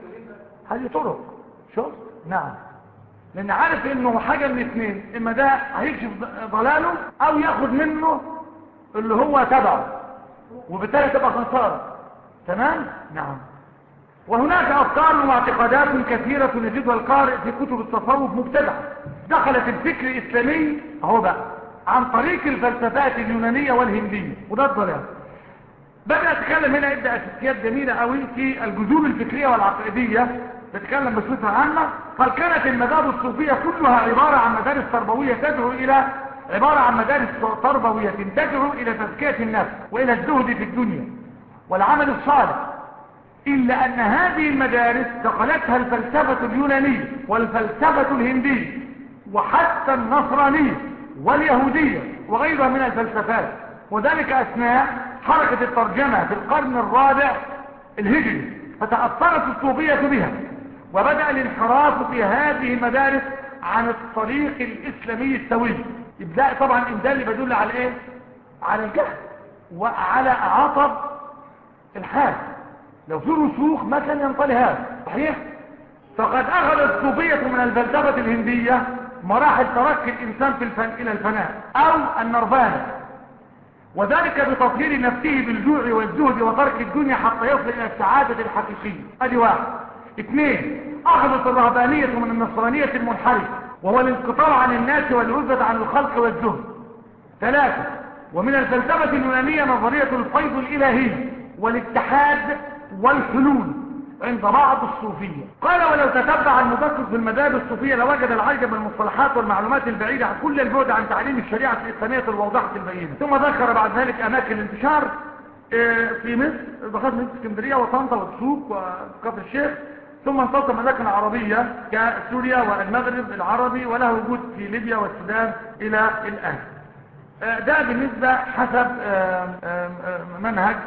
هذه طرق شوف نعم لان عارف انه حاجة من اثنين اما ده هيكشف ضلاله او ياخد منه اللي هو تبعه وبالتالي تبقى خسارة تمام نعم وهناك افكار واعتقادات كثيرة يجدها القارئ في كتب التصوف مبتدعة دخلت الفكر الاسلامي اهو بقى عن طريق الفلسفات اليونانية والهندية وده الضلال بدأ أتكلم هنا يبدأ أساسيات جميلة قوي في الجذور الفكرية والعقائدية تتكلم بصفة عامة قال كانت المذاهب الصوفية كلها عبارة عن مدارس تربوية تدعو إلى عبارة عن مدارس تربوية تدعو إلى تزكية النفس وإلى الزهد في الدنيا والعمل الصالح إلا أن هذه المدارس دخلتها الفلسفة اليونانية والفلسفة الهندية وحتى النصرانية واليهودية وغيرها من الفلسفات وذلك أثناء حركة الترجمة في القرن الرابع الهجري فتأثرت الصوفية بها وبدأ الانحراف في هذه المدارس عن الطريق الإسلامي السوي إبداء طبعا إن ده اللي بدل على إيه على الجهل وعلى عطب الحال لو في رسوخ ما كان ينطلي هذا صحيح فقد أخذ الصوفية من الفلسفة الهندية مراحل ترك الإنسان في الفن إلى الفناء أو النرفانة وذلك بتطهير نفسه بالجوع والزهد وترك الدنيا حتى يصل إلى السعادة الحقيقية ادي واحد اثنين أخذت الرهبانية من النصرانية المنحرفة وهو الانقطاع عن الناس والعزة عن الخلق والزهد ثلاثة ومن الفلسفة اليونانية نظرية الفيض الإلهي والاتحاد والحلول عند بعض الصوفية قال ولو تتبع المدقق في المذاهب الصوفية لوجد العجب من المصطلحات والمعلومات البعيدة عن كل البعد عن تعليم الشريعة الإسلامية الواضحة البينة ثم ذكر بعد ذلك أماكن الانتشار في مصر ضغط مصر اسكندرية وطنطا والسوق وكفر الشيخ ثم انتظر أماكن عربية كسوريا والمغرب العربي وله وجود في ليبيا والسودان إلى الآن ده بالنسبة حسب منهج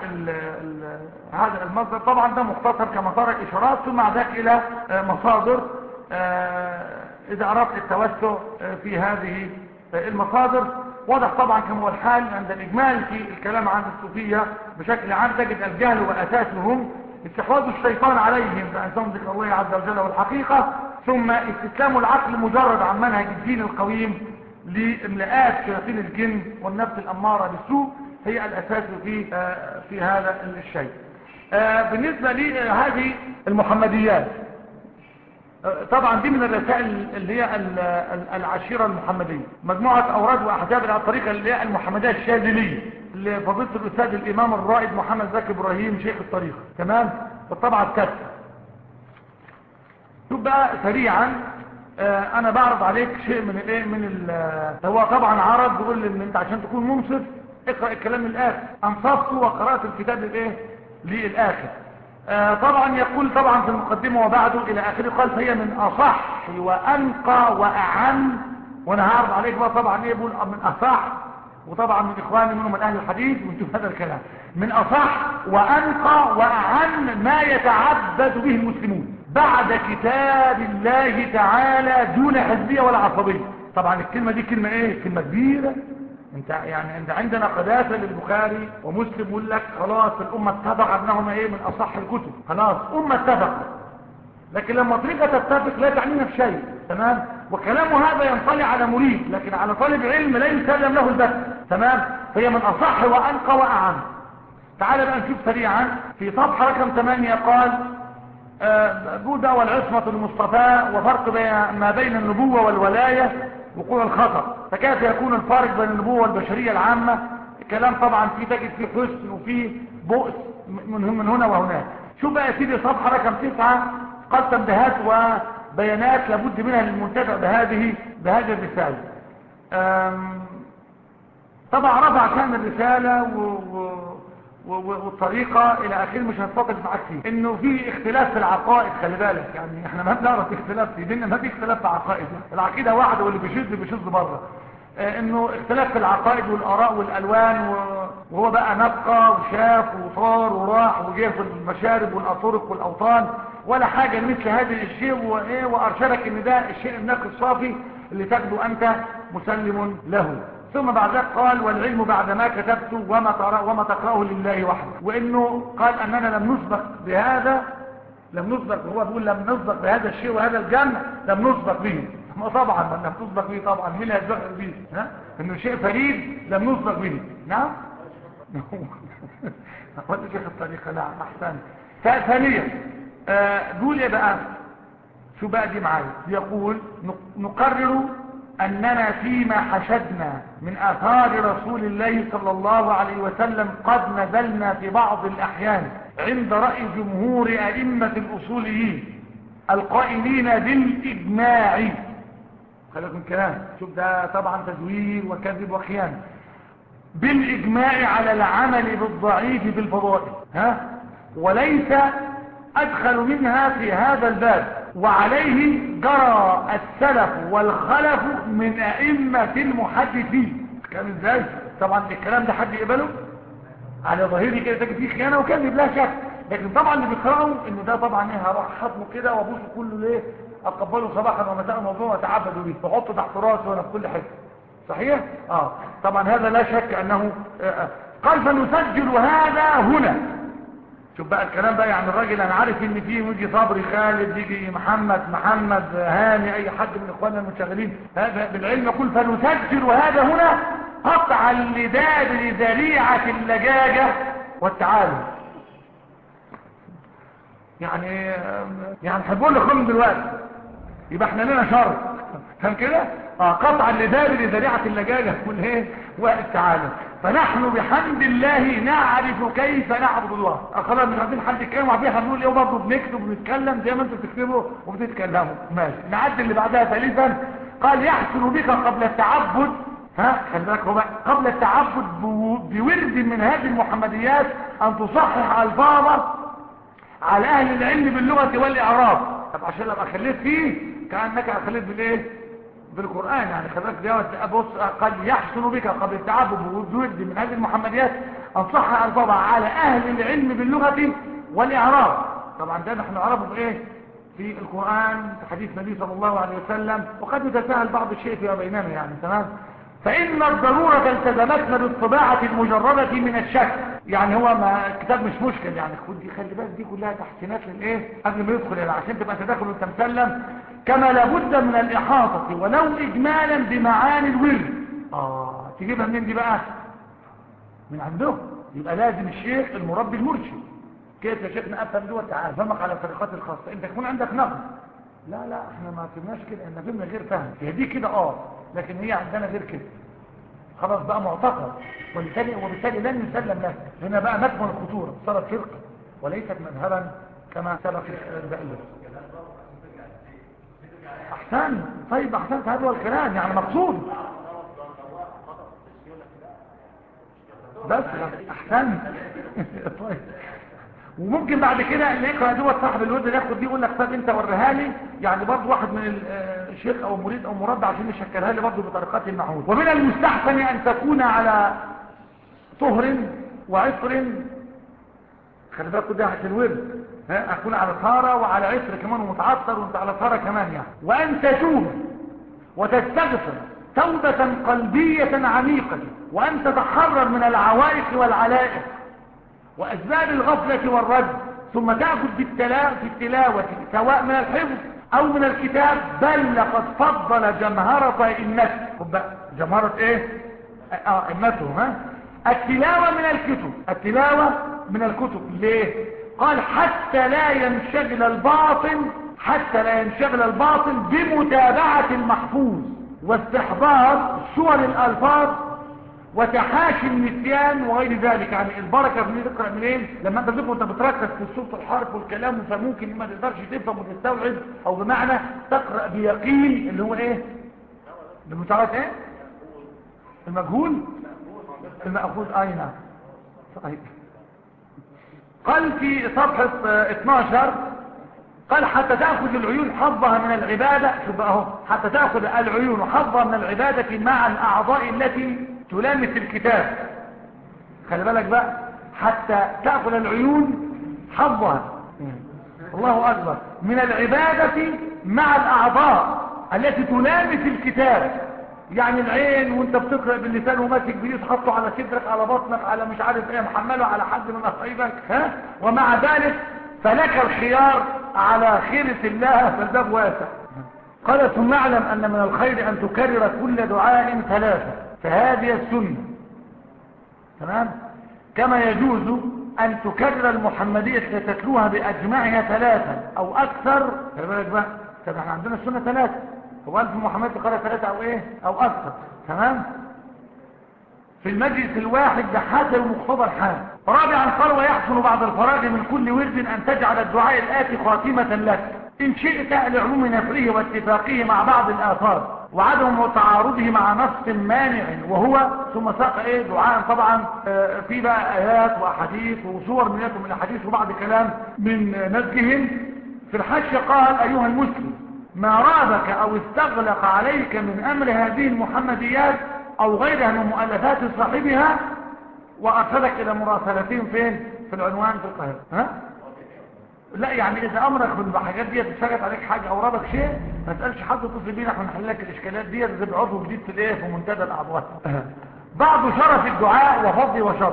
هذا المصدر طبعا ده مختصر كما ترى إشارات ثم ذاك إلى مصادر إذا أردت التوسع في هذه المصادر واضح طبعا كما هو الحال عند الإجمال في الكلام عن الصوفية بشكل عام تجد الجهل وأساسهم استحواذ الشيطان عليهم بأنهم ذكر الله عز وجل والحقيقة ثم استسلام العقل مجرد عن منهج الدين القويم لاملآت شياطين الجن والنفس الأمارة بالسوء هي الأساس في آه في هذا الشيء آه بالنسبة لهذه المحمديات آه طبعا دي من الرسائل اللي هي العشيرة المحمدية مجموعة أوراد وأحزاب على الطريقة اللي هي المحمدية الشاذلية لفضيلة الأستاذ الإمام الرائد محمد زكي إبراهيم شيخ الطريقة تمام الطبعة التاسعة شوف بقى سريعا انا بعرض عليك شيء من الايه من ال هو طبعا عرض بيقول ان انت عشان تكون منصف اقرا الكلام من الاخر انصفت وقرات الكتاب للايه للاخر آه طبعا يقول طبعا في المقدمه وبعده الى اخره قال فهي من اصح وانقى واعم وانا هعرض عليك بقى طبعا ايه بقول من اصح وطبعا من اخواني منهم من اهل الحديث ونشوف هذا الكلام من اصح وانقى واعم ما يتعبد به المسلمون بعد كتاب الله تعالى دون حزبية ولا عصبية طبعا الكلمة دي كلمة ايه كلمة كبيرة انت يعني انت عندنا قداسة للبخاري ومسلم يقول لك خلاص الامة اتفق انهما ايه من اصح الكتب خلاص امة اتفق لكن لما طريقة تتفق لا تعنينا في شيء تمام وكلامه هذا ينطلي على مريد لكن على طالب علم لا يسلم له البث تمام فهي من اصح وانقى واعم تعال بقى نشوف سريعا في صفحة رقم 8 قال آه، بودا والعصمة المصطفى وفرق بين ما بين النبوة والولاية وقوع الخطر فكيف يكون الفارق بين النبوة والبشرية العامة كلام طبعا فيه تجد فيه حسن وفيه بؤس من من هنا وهناك شوف بقى يا سيدي صفحة رقم تسعة قد تنبيهات وبيانات لابد منها للمنتفع بهذه بهذه الرسالة أم، طبعا رفع شأن الرسالة و... و... و- والطريقة الى اخره مش هنفضل معاك فيه انه في اختلاف في العقائد خلي بالك يعني احنا ما بنعرف اختلاف في ديننا ما في اختلاف في عقائد العقيدة واحدة واللي بيشد بيشد بره آه، انه اختلاف في العقائد والاراء والالوان و- وهو بقى نقى وشاف وصار وراح وجه في المشارب والاطرق والاوطان ولا حاجة مثل هذا الشيء وايه وارشدك ان ده الشيء النقي الصافي اللي تاخده انت مسلم له ثم بعد ذلك قال والعلم بعد ما كتبت وما, ترى وما تقرأه لله وحده وانه قال اننا لم نسبق بهذا لم نسبق هو بيقول لم نسبق بهذا الشيء وهذا الجنة لم نسبق به ما طبعا ما لم نسبق به طبعا مين اللي هيتبقى به ها انه شيء فريد لم نسبق به نعم ولا شيخ الطريقة نعم احسن ثانيا آه، بيقول ايه بقى شو بقى دي معايا يقول نق- نقرر أننا فيما حشدنا من آثار رسول الله صلى الله عليه وسلم قد نزلنا في بعض الأحيان عند رأي جمهور أئمة الأصوليين القائلين بالإجماع خليكم من كلام شوف ده طبعا تزوير وكذب وخيانة بالإجماع على العمل بالضعيف في الفضائل ها وليس أدخل منها في هذا الباب وعليه جرى السلف والخلف من أئمة المحدثين كان ازاي طبعا الكلام ده حد يقبله على ظاهري كده تجد فيه خيانة وكذب لا شك لكن طبعا اللي بيقرأوا ان ده طبعا ايه هروح حطمه كده وابوسه كله ليه اقبله صباحا ومساء موضوع واتعبدوا بيه واحطه تحت راسه وانا في كل حته صحيح اه طبعا هذا لا شك انه آه، آه. قال فنسجل هذا هنا شوف بقى الكلام بقى يعني الراجل انا عارف ان فيه يجي صبري خالد يجي محمد محمد هاني اي حد من اخواننا المشغلين هذا بالعلم يقول فنسجل هذا هنا قطعا لدابر ذريعة اللجاجة والتعالم يعني يعني هنقول لكم دلوقتي يبقى احنا لنا شر فاهم كده اه قطعا لدابر ذريعة اللجاجة والايه والتعالم فنحن بحمد الله نعرف كيف نعبد الله آه خلاص مش عارفين حد يتكلم وعارفين احنا بنقول ايه وبرضه بنكتب وبنتكلم زي ما انتوا بتكتبوا وبتتكلموا ماشي نعدي اللي بعدها ثالثا قال يحسن بك قبل التعبد ها خلي بالك هو بقى قبل التعبد بو- بورد من هذه المحمديات ان تصحح الفاظه على اهل العلم باللغة والاعراب طب عشان لما خليت فيه كأنك خليت بالايه بالقرآن يعني خليت ده بص قال يحسن بك قبل التعبد بورد من هذه المحمديات ان صحح الفاظها على اهل العلم باللغة والاعراب طبعا ده نحن نعرفه بايه في القرآن في حديث النبي صلى الله عليه وسلم وقد يتساهل بعض الشيء فيما بيننا يعني تمام فإن الضرورة التزمتنا بالطباعة المجردة من الشك يعني هو ما الكتاب مش مشكل يعني خد دي خلي بالك دي كلها تحسينات للايه قبل ما يدخل يعني عشان تبقى تدخل وانت مسلم كما لابد من الإحاطة ولو إجمالا بمعاني الورد اه تجيبها منين دي بقى من عندهم يبقى لازم الشيخ المربي المرشد كيف يا شيخنا افهم دول تعال فهمك على الطريقات الخاصة انت يكون عندك نقد لا لا احنا ما فهمناش كده احنا فهمنا غير فهم هي دي كده اه لكن هي عندنا غير كده خلاص بقى معتقد وبالتالي وبالتالي لن يسلم لك هنا بقى مكمن الخطورة صارت فرقة وليست مذهبا كما سبق البقية احسن طيب احسنت هذا هو الكلام يعني مقصود بس احسن طيب وممكن بعد كده اللي يقرأ دوت صاحب الود اللي ياخد دي يقول لك طب انت وريها لي يعني برضه واحد من ال- آه، الشيخ او مريد او مربع عشان يشكلها لي برضه بطريقات المعهود ومن المستحسن ان تكون على طهر وعطر خلي بالك ده عشان الورد ها اكون على طهارة وعلى عطر كمان ومتعطر وانت على طهارة كمان يعني وان تتوب وتستغفر توبة قلبية عميقة وان تتحرر من العوائق والعلائق وأسباب الغفلة والرد ثم تأخذ بالتلا... في التلاوة سواء من الحفظ أو من الكتاب بل لقد فضل جمهرة إمته خد بقى جمهرة إيه؟ آه إمته ها؟ التلاوة من الكتب التلاوة من الكتب ليه؟ قال حتى لا ينشغل الباطن حتى لا ينشغل الباطن بمتابعة المحفوظ واستحضار صور الألفاظ وتحاشي النسيان وغير ذلك يعني البركة في تقرأ منين لما انت بتقرأ انت بتركز في الصوت الحرف والكلام فممكن ما تقدرش تفهم وتستوعب او بمعنى تقرأ بيقين اللي هو ايه بمتابعة ايه المجهول المأخوذ اي نعم صحيح قال في صفحة 12 قال حتى تأخذ العيون حظها من العبادة شوف اهو حتى تأخذ العيون حظها من العبادة مع الأعضاء التي تلامس الكتاب خلي بالك بقى حتى تأخذ العيون حظها الله أكبر من العبادة مع الأعضاء التي تلامس الكتاب يعني العين وانت بتقرأ باللسان وماسك بيس حطه على صدرك على بطنك على مش عارف ايه محمله على حد من قرايبك ها ومع ذلك فلك الخيار على خيرة الله فالباب واسع قال ثم اعلم ان من الخير ان تكرر كل دعاء ثلاثة فهذه السنة تمام كما يجوز ان تكرر المحمدية تتلوها باجمعها ثلاثة او اكثر خلي بالك بقى طب احنا عندنا السنة ثلاثة هو ألف محمد تقرأ ثلاثة أو إيه أو أكثر تمام في المجلس الواحد بحسب مقتضى الحال رابعا قال ويحصل بعد الفراغ من كل ورد أن تجعل الدعاء الآتي خاتمة لك إن شئت لعلوم نفره واتفاقه مع بعض الآثار وعدم تعارضه مع نص مانع وهو ثم ساق ايه دعاء طبعا في بقى آيات وأحاديث وصور من من الأحاديث وبعض كلام من نزجهم في الحج قال أيها المسلم ما رابك او استغلق عليك من امر هذه المحمديات او غيرها من مؤلفات صاحبها وارسلك الى مراسلتهم فين في العنوان في القاهرة ها لا يعني اذا امرك بالحاجات دي تتفاجئ عليك حاجة او رابك شيء ما تسألش حد اتصل بينا احنا نحل لك الاشكالات دي زي بعضو جديد في الايه في منتدى الاعضاء بعض شرف الدعاء وفضل وشرف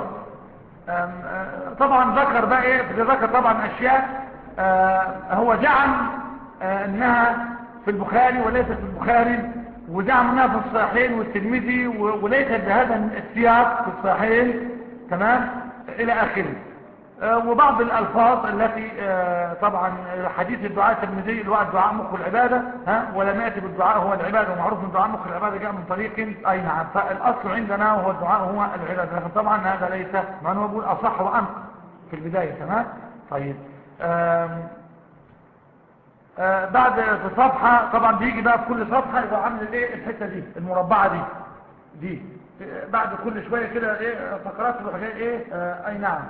طبعا ذكر بقى ايه ذكر طبعا اشياء هو زعم انها في البخاري وليست في البخاري وزعم انها في الصحيحين والترمذي وليست بهذا السياق في الصحيحين تمام الى اخره وبعض الالفاظ التي طبعا حديث الدعاء الترمذي اللي هو الدعاء مخ العباده ها ولم ياتي بالدعاء هو العباده ومعروف ان دعاء مخ العباده جاء من طريق اي نعم فالاصل عندنا هو الدعاء هو العباده لكن طبعا هذا ليس ما هو بقول اصح وانقى في البدايه تمام طيب آه بعد في صفحة طبعا بيجي بقى في كل صفحة يبقى عامل الايه الحتة دي المربعة دي دي آه بعد كل شوية كده ايه فقرات وحاجات ايه آه اي نعم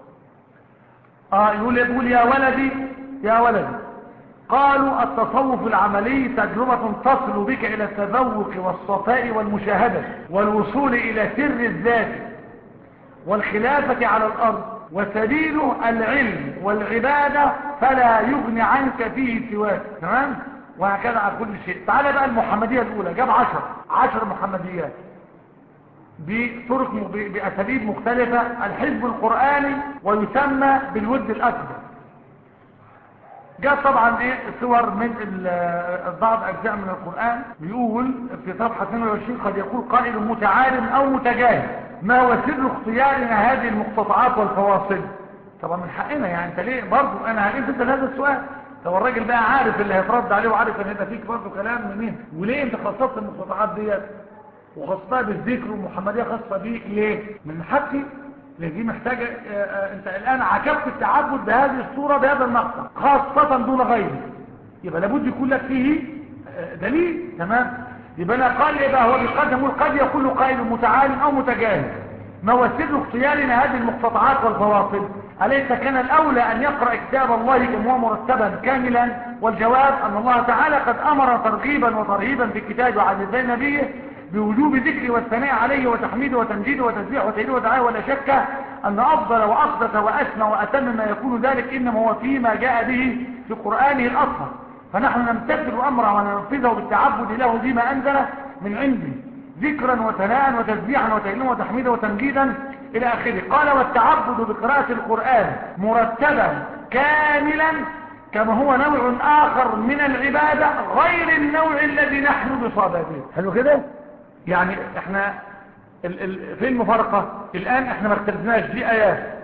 اه يقول يقول يا ولدي يا ولدي قالوا التصوف العملي تجربة تصل بك الى التذوق والصفاء والمشاهدة والوصول الى سر الذات والخلافة على الارض وسبيله العلم والعبادة فلا يغني عنك فيه سواك تمام وهكذا على كل شيء تعال بقى المحمدية الأولى جاب عشر عشر محمديات بطرق بأساليب مختلفة الحزب القرآني ويسمى بالود الأكبر جاء طبعا ايه صور من بعض اجزاء من القرآن بيقول في صفحة 22 قد يقول قائل متعالم او متجاهل ما هو سر اختيارنا هذه المقتطعات والفواصل طبعا من حقنا يعني انت ليه برضو انا هقيت انت هذا السؤال طب الراجل بقى عارف اللي هيترد عليه وعارف ان هيبقى فيك برضو كلام منين وليه انت خصصت المقتطعات ديت وخصصتها بالذكر والمحمديه خاصه بيك ليه من حقي لان دي محتاجه اه اه انت الان عكفت التعبد بهذه الصوره بهذا المقطع خاصه دون غيره يبقى لابد يكون لك فيه اه دليل تمام يبقى انا قال يبقى هو بيقدم قد يقول قائل متعالم او متجاهل ما هو سر اختيارنا هذه المقتطعات والفواصل أليس كان الأولى أن يقرأ كتاب الله كما هو مرتبا كاملا والجواب أن الله تعالى قد أمر ترغيبا وترهيبا في الكتاب وعن ازاي نبيه بوجوب ذكر والثناء عليه وتحميده وتمجيده وتسبيحه وتهليله ودعائه ولا شك أن أفضل وأقدس وأسمى وأتم ما يكون ذلك إنما هو فيما جاء به في قرآنه الأطهر فنحن نمتثل أمره وننفذه بالتعبد له بما أنزل من عنده ذكرا وثناء وتسبيحا وتهليلا وتحميدا وتمجيدا إلى آخره قال والتعبد بقراءة القرآن مرتبا كاملا كما هو نوع آخر من العبادة غير النوع الذي نحن بصدده حلو كده يعني احنا ال ال فين المفارقة الآن احنا ما اختلفناش دي آيات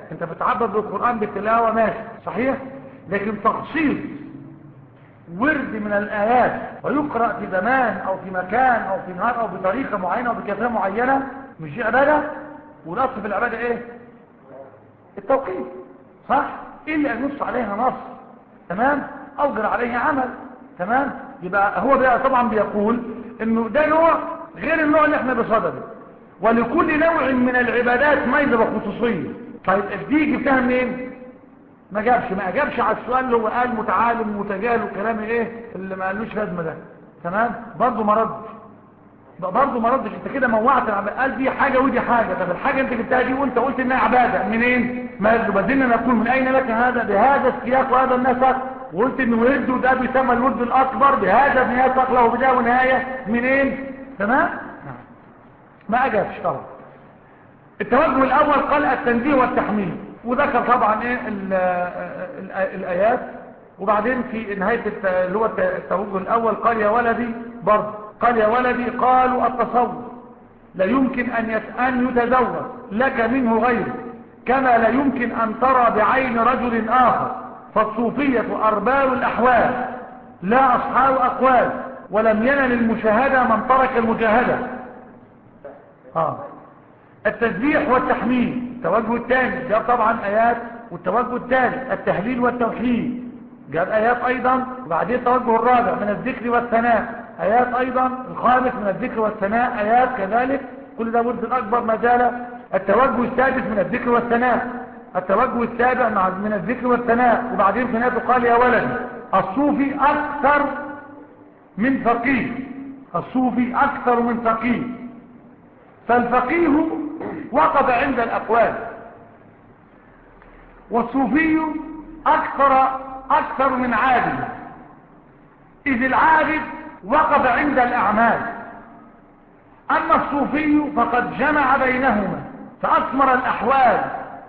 انت بتعبد بالقرآن بالتلاوة ماشي صحيح لكن تخصيص ورد من الآيات ويقرأ في زمان أو في مكان أو في نهار أو بطريقة معينة أو بكثافة معينة مش دي عبادة والأصل في العبادة إيه التوقيت صح إلا أن ينص عليها نص تمام أوجر عليه عمل تمام يبقى هو بقى طبعا بيقول انه ده نوع غير النوع اللي احنا بصدده ولكل نوع من العبادات ميزة وخصوصية طيب دي جبتها منين ما جابش ما اجابش على السؤال اللي هو قال متعالم ومتجاهل وكلام ايه اللي ما قالوش لازمه ده تمام برضه ما ردش برضه ما ردش انت كده موعت العبادة قال دي حاجة ودي حاجة طب الحاجة انت جبتها دي وانت قلت انها عبادة منين ما بدلنا نقول من اين لك هذا بهذا السياق وهذا النسق وقلت ان ورده ده بيسمى الورد الاكبر بهذا النسق له بداية ونهاية منين تمام ما اجابش طبعا التوجه الاول قال التنزيه والتحميل وذكر طبعا ايه ال ال الايات وبعدين في نهاية اللي هو التوجه الاول قال يا ولدي برضه قال يا ولدي قالوا التصور لا يمكن أن أن يتزوج لك منه غيره كما لا يمكن أن ترى بعين رجل آخر فالصوفية أرباب الأحوال لا أصحاب أقوال ولم ينل المشاهدة من ترك المجاهدة آه. التسبيح والتحميد التوجه الثاني جاب طبعا آيات والتوجه الثالث التهليل والتوحيد جاب آيات أيضا وبعدين التوجه الرابع من الذكر والثناء آيات أيضا الخامس من الذكر والثناء آيات كذلك كل ده ورد الأكبر ما زال التوجه السادس من الذكر والثناء التوجه السابع مع من الذكر والثناء وبعدين في نهايته قال يا ولدي الصوفي أكثر من فقيه الصوفي أكثر من فقيه فالفقيه وقف عند الأقوال والصوفي أكثر أكثر من عابد إذ العابد وقف عند الأعمال أما الصوفي فقد جمع بينهما فأثمر الأحوال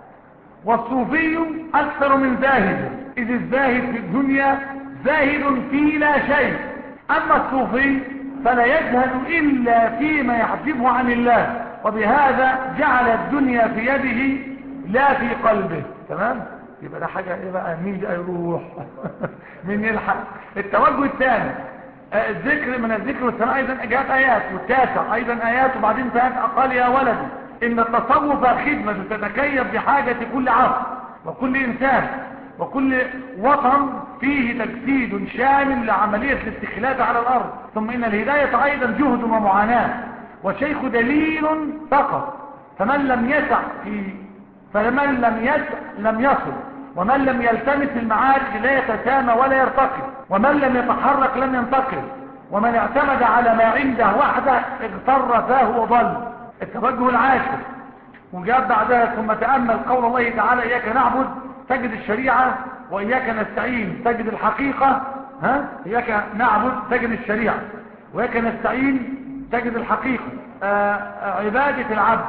والصوفي أكثر من زاهد إذ الزاهد في الدنيا زاهد في لا شيء أما الصوفي فلا يجهد إلا فيما يحجبه عن الله وبهذا جعل الدنيا في يده لا في قلبه تمام يبقى ده حاجة ايه بقى مين ده يروح مين يلحق التوجه الثاني الذكر من الذكر والثناء ايضا جاءت ايات والتاسع ايضا ايات وبعدين فات قال يا ولدي ان التصوف خدمة تتكيف بحاجة كل عصر وكل انسان وكل وطن فيه تجسيد شامل لعملية الاستخلاف على الارض ثم ان الهداية ايضا جهد ومعاناة والشيخ دليل فقط فمن لم يسع في فمن لم يسع لم يصل ومن لم يلتمس المعارج لا يتسامى ولا يرتقي ومن لم يتحرك لم ينتقل ومن اعتمد على ما عنده وحده اغتر فاه وضل التوجه العاشر وجاب بعدها ثم تأمل قول الله تعالى إياك نعبد تجد الشريعة وإياك نستعين تجد الحقيقة ها إياك نعبد تجد الشريعة وإياك نستعين تجد الحقيقة آآ عبادة العبد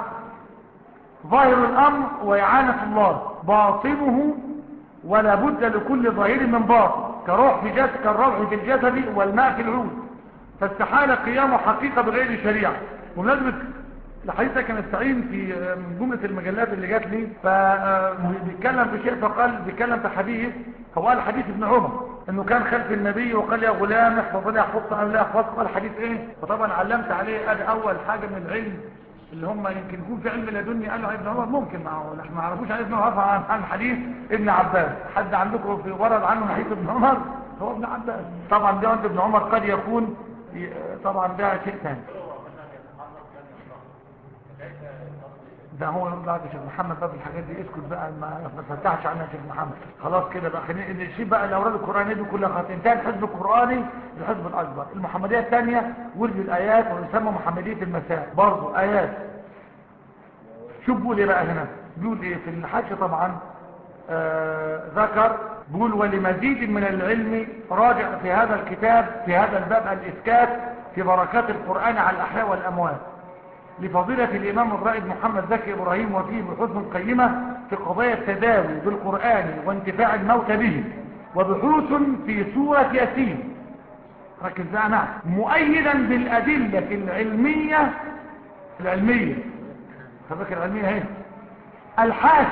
ظاهر الأمر وإعانة الله باطنه ولا بد لكل ظاهر من باطن كروح في جسد كالروح في الجسد والماء في العود فاستحال قيام حقيقة بغير شريعة ومناسبة الحديث كان استعين في من جملة المجلات اللي جات لي فبيتكلم في شيء فقال بيتكلم في حديث هو قال حديث ابن عمر انه كان خلف النبي وقال يا غلام احفظ لي احفظ قال لا احفظ قال حديث ايه فطبعا علمت عليه ادي اول حاجة من العلم اللي هم يمكن يكون في علم لدني قال له ابن عمر ممكن معه نحن ما نعرفوش عن ابن عمر عن عن حديث ابن عباس حد عندكم في ورد عنه حديث ابن عمر هو ابن عباس طبعا ده ابن عمر قد يكون طبعا ده شيء ثاني ده هو يرد على شيخ محمد بقى في الحاجات دي اسكت بقى ما فتحش عنها شيخ محمد خلاص كده بقى خلينا نشيل بقى الاوراد القرانيه دي كلها خلاص انتهى الحزب القراني الحزب الاكبر المحمديه الثانيه ورد الايات ويسمى محمديه المساء برضه ايات شوف بيقول ايه بقى هنا بيقول ايه في الحاشيه طبعا آه ذكر بيقول ولمزيد من العلم راجع في هذا الكتاب في هذا الباب الاسكات في بركات القران على الاحياء والاموات لفضيلة الإمام الرائد محمد زكي إبراهيم وفيه بحوث قيمة في قضايا التداوي بالقرآن وانتفاع الموت به وبحوث في سورة ياسين ركز بقى نعم مؤيدا بالأدلة العلمية العلمية خبرك العلمية هي الحاكم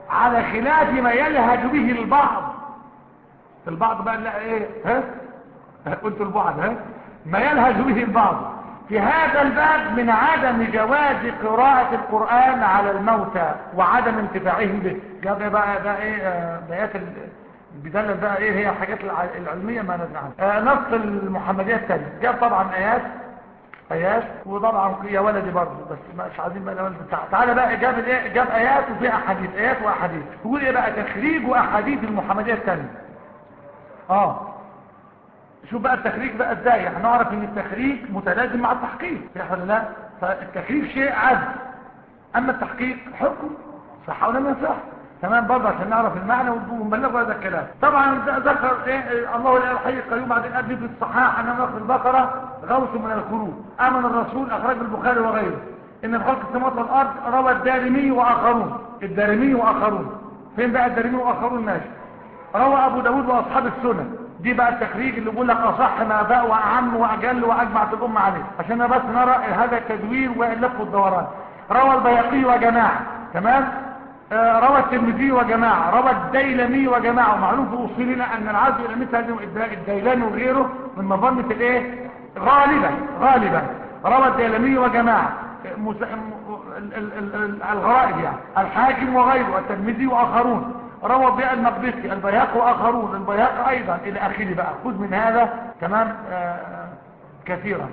على خلاف ما يلهج به البعض البعض بقى لا ايه ها قلت البعض ها ما يلهج به البعض في هذا الباب من عدم جواز قراءة القرآن على الموتى وعدم انتفاعهم به جاب بقى ده ايه آه، بيات ال- بدلل بقى ايه هي الحاجات الع- العلمية ما نزل عنها آه، نص المحمدية الثانية جاب طبعا ايات ايات وطبعا يا ولدي برضه بس مش عايزين بقى الولد بتاع تعالى بقى جاب الايه جاب ايات وفي احاديث ايات واحاديث تقول ايه بقى تخريج احاديث المحمدية الثانية اه شوف بقى التخريج بقى ازاي هنعرف ان التخريج متلازم مع التحقيق صح ولا لا فالتخريج شيء عدل اما التحقيق حكم صح ولا ما صح تمام برضه عشان نعرف المعنى ونبلغ هذا الكلام طبعا ده ذكر ايه الله لا الحي القيوم بعد قال في الصحاح ان في البقره غوث من الخروج امن الرسول اخرج البخاري وغيره ان في خلق السماوات والارض روى الدارمي واخرون الدارمي واخرون فين بقى الدارمي واخرون ماشي روى ابو داود واصحاب السنن دي بقى التخريج اللي بيقول لك اصح ما بقى واعم واجل واجمعت الامه عليه عشان بس نرى هذا التدوير واللف والدوران روى البيقي وجماعه تمام آه روى الترمذي وجماعه روى الديلمي وجماعه ومعلوم في اصولنا ان العزو الى مثل هذه الديلمي وغيره من مظنه الايه غالبا غالبا روى الديلمي وجماعه مس... ال- ال- ال- الغرائب يعني الحاكم وغيره الترمذي واخرون روى بها المقدسي البياق واخرون البياق ايضا الى اخره بقى خذ من هذا تمام آه كثيرا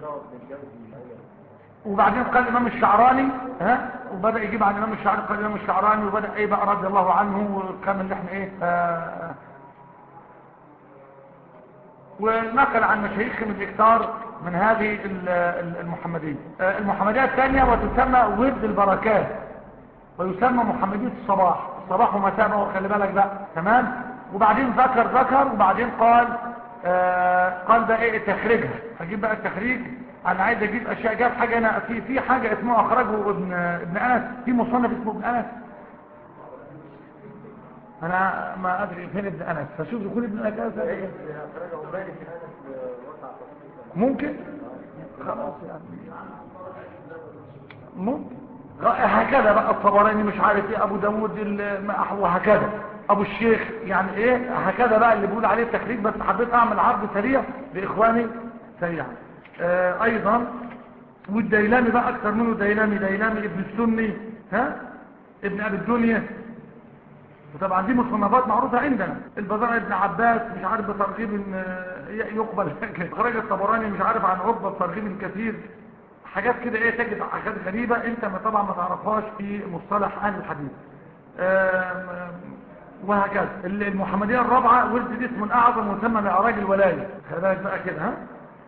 وبعدين قال الامام الشعراني ها وبدا يجيب عن الامام الشعراني قال الامام الشعراني وبدا ايه بقى رضي الله عنه وكان اللي احنا ايه آه ونقل عن مشايخهم الاكثار من هذه ال- ال- المحمديه آه المحمديه الثانيه وتسمى ورد البركات ويسمى محمدية الصباح الصباح ومساء بقى خلي بالك بقى تمام وبعدين ذكر ذكر وبعدين قال آه قال بقى ايه تخريجها هجيب بقى التخريج انا عايز اجيب اشياء جاب حاجه هنا في في حاجه اسمها اخرجه ابن ابن انس في مصنف اسمه ابن انس انا ما ادري فين ابن انس فشوف يكون ابن انس ممكن خلاص يعني ممكن هكذا بقى الطبراني مش عارف ايه ابو داود ال- وهكذا ابو الشيخ يعني ايه هكذا بقى اللي بيقول عليه التخريج بس حبيت اعمل عرض سريع لاخواني سريعا آه ايضا والديلامي بقى اكثر منه ديلامي ديلامي ابن السني ها ابن ابي الدنيا وطبعا دي مصنفات معروفة عندنا البزار ابن عباس مش عارف بترغيب إن يقبل خرج الطبراني مش عارف عن عقبة بترغيب كثير حاجات كده ايه تجد حاجات غريبة انت ما طبعا ما تعرفهاش في مصطلح اهل الحديث آم، وهكذا المحمدية الرابعة ورد دي اسم اعظم مسمى لأراج الولاية خلي بالك بقى كده ها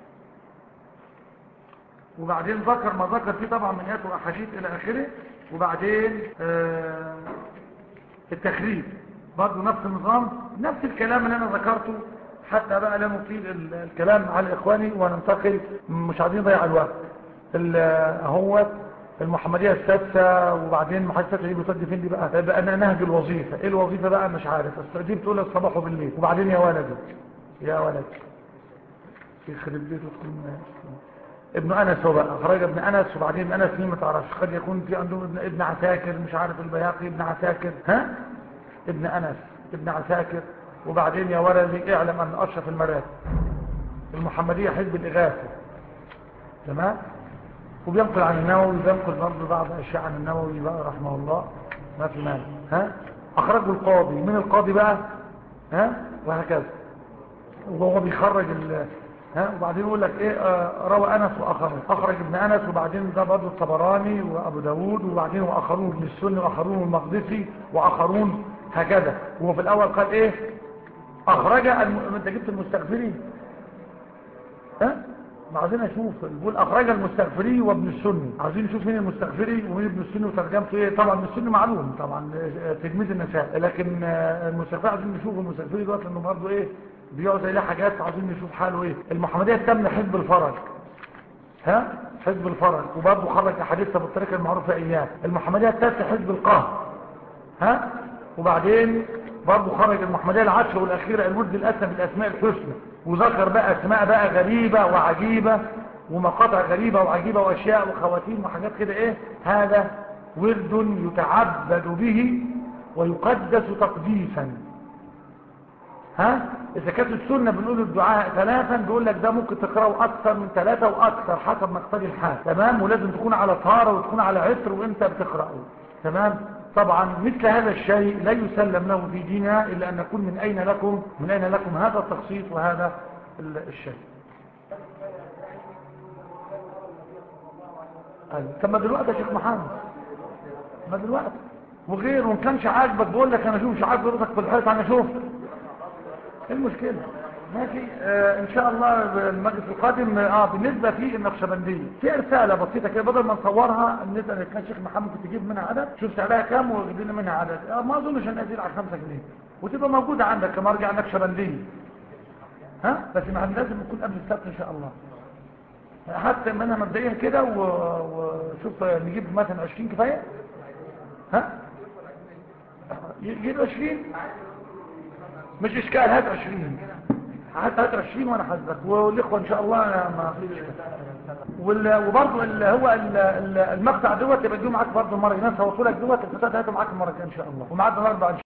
وبعدين ذكر ما ذكر فيه طبعا من ايات واحاديث الى اخره وبعدين آه التخريج برضه نفس النظام نفس الكلام اللي انا ذكرته حتى بقى لا نطيل ال- الكلام على اخواني وننتقل مش عايزين نضيع الوقت ال- هو المحمدية السادسة وبعدين محمدية السادسة دي بتودي فين دي بقى بقى أنا نهج الوظيفة ايه الوظيفة بقى مش عارف بس دي بتقول الصباح وبالليل وبعدين يا ولدي يا ولد يخرب بيته تكون ابن انس هو بقى خرج ابن انس وبعدين ابن انس مين ما تعرفش قد يكون في عندهم ابن ابن عساكر مش عارف البياقي ابن عساكر ها ابن انس ابن عساكر وبعدين يا ولدي اعلم ان اشرف المراتب المحمديه حزب الاغاثه تمام وبينقل عن النووي بينقل برضه بعض اشياء عن النووي بقى رحمه الله ما في مال ها اخرجه القاضي من القاضي بقى ها وهكذا وهو بيخرج ال ها وبعدين يقول لك ايه آه روى انس واخرون اخرج ابن انس وبعدين ده برضه الطبراني وابو داود وبعدين واخرون ابن السني واخرون المقدسي واخرون هكذا هو في الاول قال ايه اخرج الم... انت جبت المستغفرين ها ما عايزين اشوف بيقول اخرج المستغفري وابن السني عايزين نشوف مين المستغفري ومين ابن السني وترجمته ايه طبعا ابن السني معلوم طبعا آه، تلميذ النساء لكن آه، المستغفري عايزين نشوف المستغفري دلوقتي لانه برضه ايه بيقعد زي ليه حاجات عايزين نشوف حاله ايه المحمديه التامه حزب الفرج ها حزب الفرج وبرضه خرج احاديث ابو الطريق المعروف في ايام المحمديه التاسعه حزب القهر ها وبعدين برضه خرج المحمديه العشر والاخيره الورد الاسمى بالاسماء الحسنى وذكر بقى اسماء بقى غريبه وعجيبه ومقاطع غريبه وعجيبه واشياء وخواتيم وحاجات كده ايه هذا ورد يتعبد به ويقدس تقديسا ها إذا كانت السنة بنقول الدعاء ثلاثا بيقول لك ده ممكن تقرأه أكثر من ثلاثة وأكثر حسب مقتضي الحال تمام ولازم تكون على طهارة وتكون على عطر وانت بتقرأه تمام طبعا مثل هذا الشيء لا يسلم له في ديننا إلا أن نقول من أين لكم من أين لكم هذا التخصيص وهذا الشيء طب ما دلوقتي يا شيخ محمد ما دلوقتي وغير وما كانش عاجبك بقول لك انا اشوف مش عاجب راسك في الحيط انا اشوف ايه المشكله ماشي آه ان شاء الله المجلس القادم اه بالنسبه في النقشبنديه في رساله بسيطه كده بدل ما نصورها نسال اذا كان الشيخ محمد كنت تجيب منها عدد شوف سعرها كام وجيب لنا منها عدد آه ما اظنش ان ازيد على 5 جنيه وتبقى موجوده عندك كمرجع نقشبنديه ها بس ما لازم يكون قبل السبت ان شاء الله حتى منها مبدئيا كده وشوف نجيب مثلا 20 كفايه ها يجيب 20 مش اشكال هات 20 هات هات 20 وانا حاسبك والاخوه ان شاء الله ما فيش اشكال وبرضه اللي هو المقطع دوت يبقى تجيبه معاك برضه المره الناس هوصوا لك دوت الفتاه هاتوا معاك المره الجايه ان شاء الله ومعادنا الاربع ان شاء الله